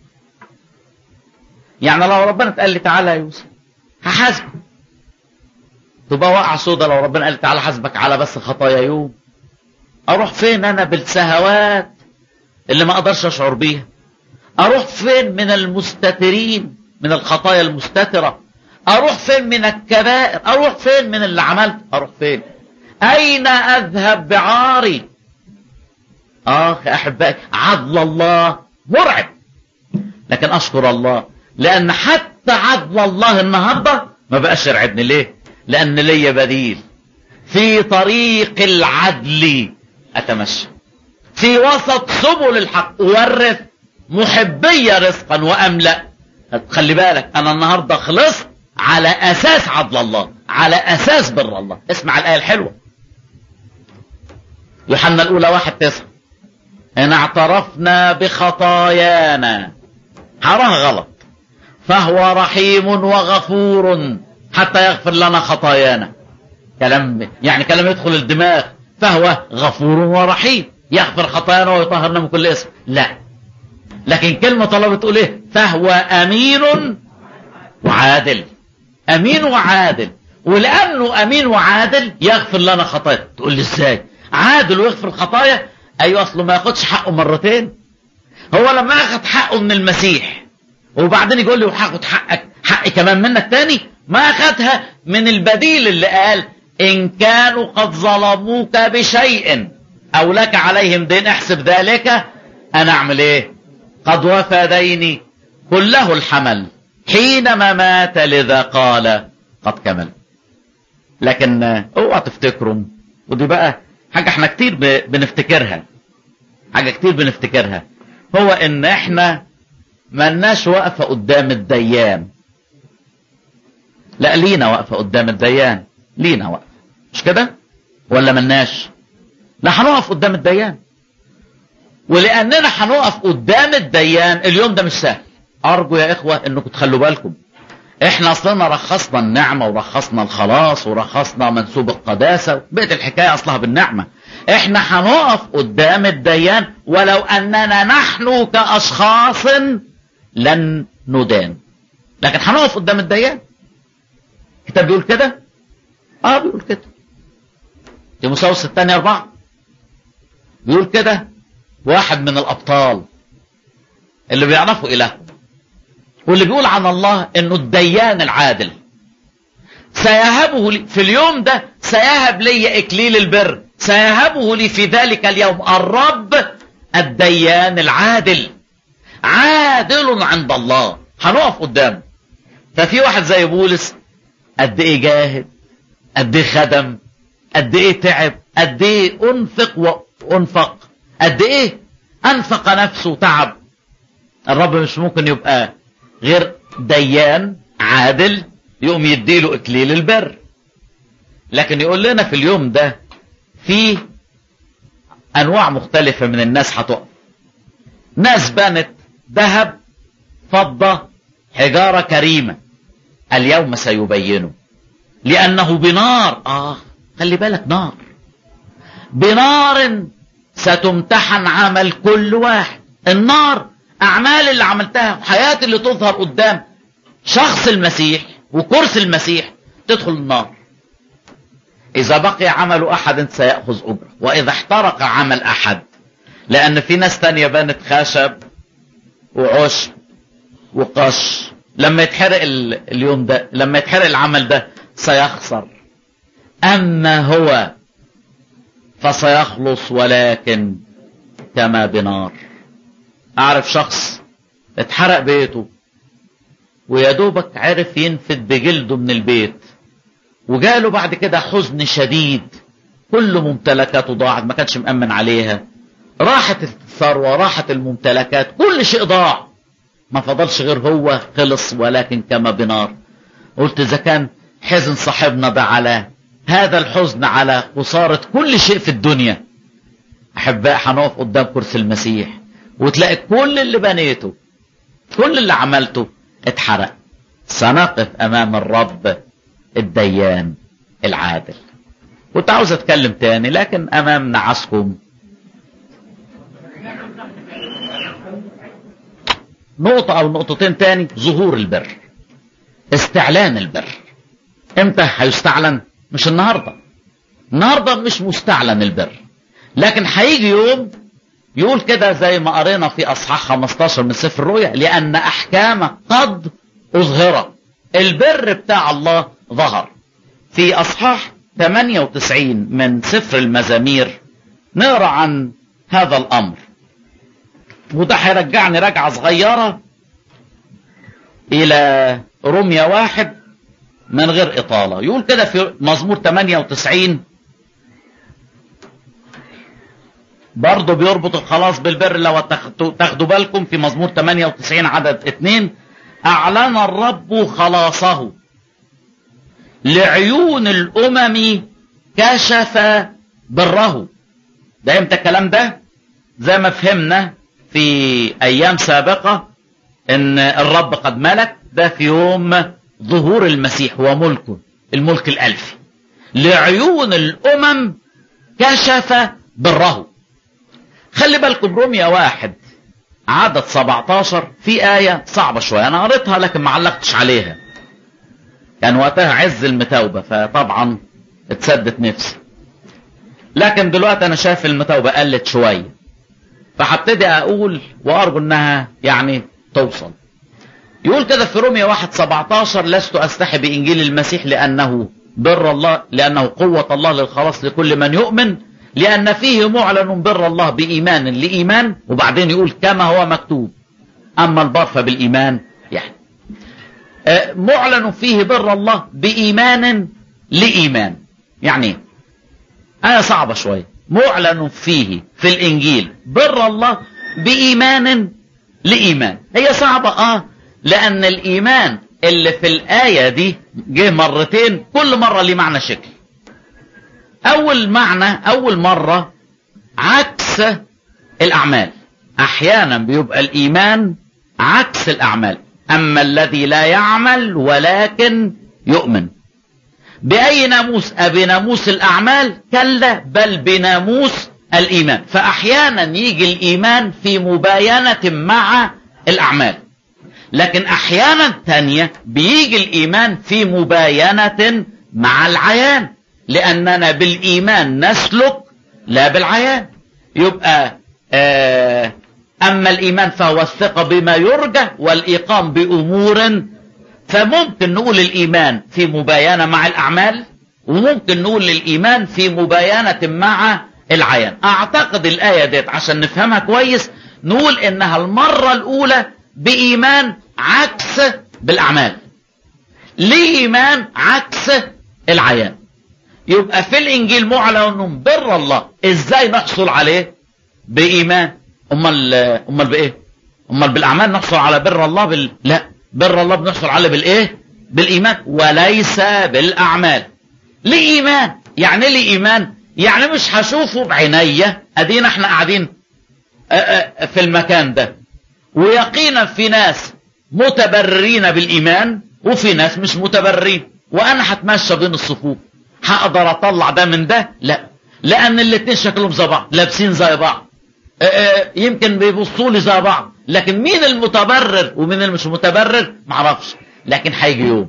يعني لو ربنا قال لي تعالى يا يوسف هحاسبك تبقى واقع سودا لو ربنا قال لي تعالى حاسبك على بس خطايا يوم اروح فين انا بالسهوات اللي ما اقدرش اشعر بيها اروح فين من المستترين من الخطايا المستترة اروح فين من الكبائر اروح فين من اللي عملت اروح فين اين اذهب بعاري اخ يا احبائي عدل الله مرعب لكن اشكر الله لان حتى عدل الله النهارده ما بقاش يرعبني ليه لان ليا بديل في طريق العدل اتمشى في وسط سبل الحق اورث محبي رزقا واملا خلي بالك انا النهارده خلصت على اساس عدل الله على اساس بر الله اسمع الايه الحلوه يوحنا الاولى واحد تسعه ان اعترفنا بخطايانا حرام غلط فهو رحيم وغفور حتى يغفر لنا خطايانا كلام يعني كلام يدخل الدماغ فهو غفور ورحيم يغفر خطايانا ويطهرنا من كل اسم لا لكن كلمة الله بتقول ايه فهو امين وعادل امين وعادل ولانه امين وعادل يغفر لنا خطايا تقول لي ازاي عادل ويغفر الخطايا ايوه اصله ما ياخدش حقه مرتين هو لما اخد حقه من المسيح وبعدين يقول لي وهاخد حقك حقي كمان منك تاني ما اخدها من البديل اللي قال ان كانوا قد ظلموك بشيء او لك عليهم دين احسب ذلك انا اعمل ايه قد وفى ديني كله الحمل حينما مات لذا قال قد كمل لكن اوعى تفتكروا ودي بقى حاجة احنا كتير بنفتكرها حاجة كتير بنفتكرها هو ان احنا ملناش واقفة قدام الديان لا لينا وقفة قدام الديان لينا وقفة مش كده ولا ملناش لا هنقف قدام الديان ولاننا هنقف قدام الديان اليوم ده مش سهل ارجو يا اخوة انكم تخلوا بالكم احنا اصلنا رخصنا النعمة ورخصنا الخلاص ورخصنا منسوب القداسة بقت الحكاية اصلها بالنعمة احنا هنقف قدام الديان ولو اننا نحن كاشخاص لن ندان لكن هنقف قدام الديان الكتاب بيقول كده اه بيقول كده تيموساوس الثاني اربعة بيقول كده واحد من الابطال اللي بيعرفوا اله واللي بيقول عن الله انه الديان العادل سيهبه لي في اليوم ده سيهب لي اكليل البر سيهبه لي في ذلك اليوم الرب الديان العادل عادل عند الله هنقف قدامه ففي واحد زي بولس قد ايه جاهد قد ايه خدم قد ايه تعب قد ايه انفق وانفق قد ايه انفق نفسه وتعب الرب مش ممكن يبقى غير ديان عادل يقوم يديله اكليل البر لكن يقول لنا في اليوم ده في انواع مختلفة من الناس هتقف ناس بنت ذهب فضة حجارة كريمة اليوم سيبينه لأنه بنار آه خلي بالك نار بنار ستمتحن عمل كل واحد النار أعمال اللي عملتها وحياتي اللي تظهر قدام شخص المسيح وكرسي المسيح تدخل النار إذا بقي عمل أحد سيأخذ أجرة وإذا احترق عمل أحد لأن في ناس تانية بنت خشب وعشب وقش لما يتحرق اليوم ده لما يتحرق العمل ده سيخسر أما هو فسيخلص ولكن كما بنار أعرف شخص اتحرق بيته ويا دوبك عرف ينفد بجلده من البيت وجاله بعد كده حزن شديد كل ممتلكاته ضاعت ما كانش مأمن عليها راحت الثروة راحت الممتلكات كل شيء ضاع ما فضلش غير هو خلص ولكن كما بنار قلت إذا كان حزن صاحبنا ده على هذا الحزن على خسارة كل شيء في الدنيا أحباء هنقف قدام كرسي المسيح وتلاقي كل اللي بنيته كل اللي عملته اتحرق سنقف أمام الرب الديان العادل كنت عاوز اتكلم تاني لكن امام نعسكم نقطة او نقطتين تاني ظهور البر استعلان البر امتى هيستعلن مش النهاردة النهاردة مش مستعلن البر لكن هيجي يوم يقول كده زي ما قرينا في اصحاح 15 من سفر الرؤيا لان احكامك قد اظهرت البر بتاع الله ظهر في اصحاح 98 من سفر المزامير نقرا عن هذا الامر وده هيرجعني رجعه صغيره الى رمية واحد من غير اطاله يقول كده في مزمور 98 برضه بيربط الخلاص بالبر لو تاخدوا بالكم في مزمور 98 عدد 2 اعلن الرب خلاصه لعيون الامم كشف بره ده امتى الكلام ده زي ما فهمنا في ايام سابقه ان الرب قد ملك ده في يوم ظهور المسيح وملكه الملك الالفي لعيون الامم كشف بره خلي بالكم رمية واحد عدد 17 في آية صعبة شوية أنا قريتها لكن ما علقتش عليها كان وقتها عز المتوبة فطبعا اتسدت نفسي لكن دلوقتي أنا شايف المتوبة قلت شوية فهبتدي أقول وأرجو إنها يعني توصل يقول كده في رومية واحد 17 لست أستحي بإنجيل المسيح لأنه بر الله لأنه قوة الله للخلاص لكل من يؤمن لأن فيه معلن بر الله بإيمان لإيمان وبعدين يقول كما هو مكتوب أما البر فبالإيمان يعني معلن فيه بر الله بإيمان لإيمان يعني آية صعبة شوية معلن فيه في الإنجيل بر الله بإيمان لإيمان هي صعبة آه لأن الإيمان اللي في الآية دي جه مرتين كل مرة ليه معنى شكل اول معنى اول مرة عكس الاعمال احيانا بيبقى الايمان عكس الاعمال اما الذي لا يعمل ولكن يؤمن باي ناموس ابناموس الاعمال كلا بل بناموس الايمان فاحيانا يجي الايمان في مباينة مع الاعمال لكن احيانا تانية بيجي الايمان في مباينة مع العيان لاننا بالايمان نسلك لا بالعيان يبقى آه اما الايمان فهو الثقة بما يرجى والايقام بامور فممكن نقول الايمان في مباينة مع الاعمال وممكن نقول الايمان في مباينة مع العيان اعتقد الاية ديت عشان نفهمها كويس نقول انها المرة الاولى بايمان عكس بالاعمال ليه ايمان عكس العيان يبقى في الانجيل معلن انه بر الله ازاي نحصل عليه بايمان امال امال بايه امال بالاعمال نحصل على بر الله بال... لا بر الله بنحصل عليه بالايه بالايمان وليس بالاعمال ليه ايمان يعني ليه ايمان يعني مش هشوفه بعينيا ادينا احنا قاعدين في المكان ده ويقينا في ناس متبررين بالايمان وفي ناس مش متبررين وانا هتمشى بين الصفوف هقدر اطلع ده من ده لا لان الاتنين شكلهم زي بعض لابسين زي بعض يمكن بيبصوا لي زي بعض لكن مين المتبرر ومين اللي مش متبرر معرفش لكن هيجي يوم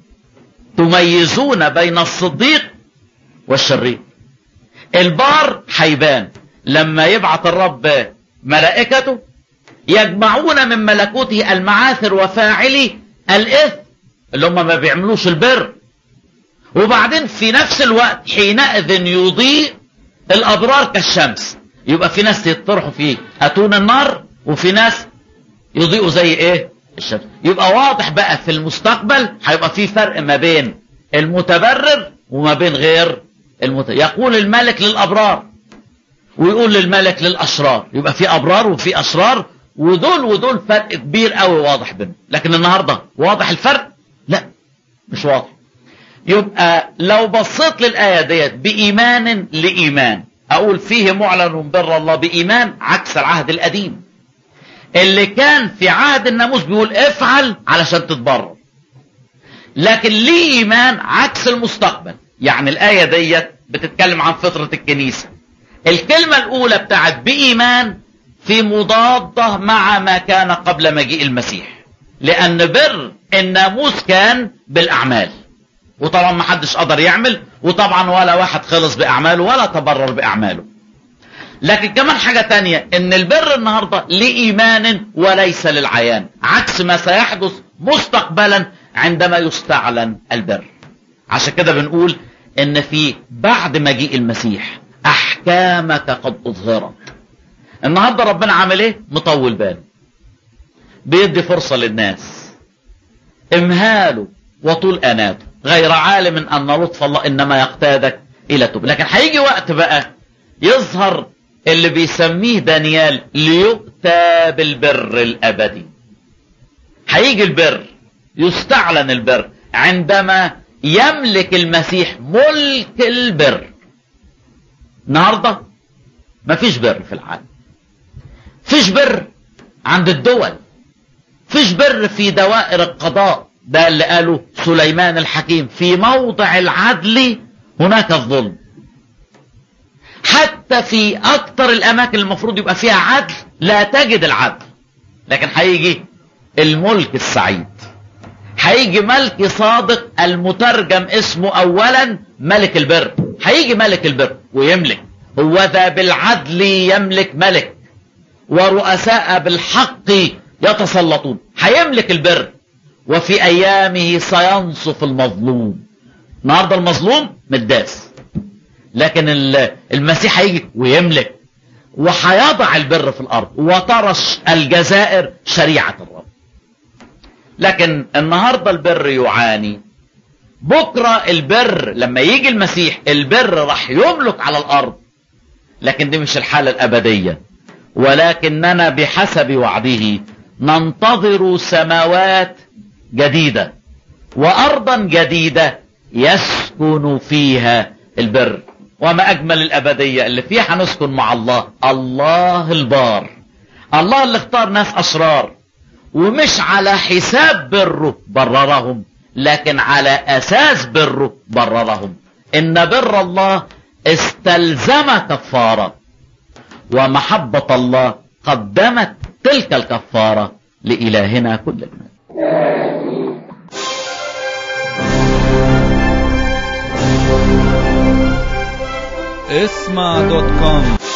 تميزون بين الصديق والشرير البار هيبان لما يبعث الرب ملائكته يجمعون من ملكوته المعاثر وفاعلي الاثم اللي هم ما بيعملوش البر وبعدين في نفس الوقت حينئذ يضيء الابرار كالشمس يبقى في ناس يطرحوا في اتون النار وفي ناس يضيئوا زي ايه الشمس يبقى واضح بقى في المستقبل هيبقى في فرق ما بين المتبرر وما بين غير المت... يقول الملك للابرار ويقول للملك للاشرار يبقى في ابرار وفي اشرار ودول ودول فرق كبير قوي واضح بينهم لكن النهارده واضح الفرق لا مش واضح يبقى لو بصيت للآية ديت بإيمان لإيمان أقول فيه معلن بر الله بإيمان عكس العهد القديم اللي كان في عهد الناموس بيقول افعل علشان تتبرر لكن ليه إيمان عكس المستقبل يعني الآية ديت بتتكلم عن فطرة الكنيسة الكلمة الأولى بتاعت بإيمان في مضادة مع ما كان قبل مجيء المسيح لأن بر الناموس كان بالأعمال وطبعا ما حدش قدر يعمل وطبعا ولا واحد خلص بأعماله ولا تبرر بأعماله لكن كمان حاجة تانية ان البر النهاردة لإيمان وليس للعيان عكس ما سيحدث مستقبلا عندما يستعلن البر عشان كده بنقول ان في بعد مجيء المسيح احكامك قد اظهرت النهاردة ربنا عامل ايه مطول باله بيدي فرصة للناس امهاله وطول اناته غير عالم ان لطف الله انما يقتادك الى توب لكن هيجي وقت بقى يظهر اللي بيسميه دانيال ليؤتى بالبر الابدي هيجي البر يستعلن البر عندما يملك المسيح ملك البر النهارده مفيش بر في العالم فيش بر عند الدول فيش بر في دوائر القضاء ده اللي قاله سليمان الحكيم في موضع العدل هناك الظلم حتى في اكتر الاماكن المفروض يبقى فيها عدل لا تجد العدل لكن هيجي الملك السعيد هيجي ملك صادق المترجم اسمه اولا ملك البر هيجي ملك البر ويملك هو ذا بالعدل يملك ملك ورؤساء بالحق يتسلطون هيملك البر وفي ايامه سينصف المظلوم النهارده المظلوم متداس لكن المسيح هيجي ويملك وهيضع البر في الارض وترش الجزائر شريعه الرب لكن النهارده البر يعاني بكره البر لما يجي المسيح البر راح يملك على الارض لكن دي مش الحاله الابديه ولكننا بحسب وعده ننتظر سماوات جديده وارضا جديدة يسكن فيها البر وما اجمل الابدية اللي فيها هنسكن مع الله الله البار الله اللي اختار ناس اشرار ومش على حساب بره بررهم لكن على اساس بره بررهم ان بر الله استلزم كفارة ومحبة الله قدمت تلك الكفارة لإلهنا كل المجد اسمع دوت كوم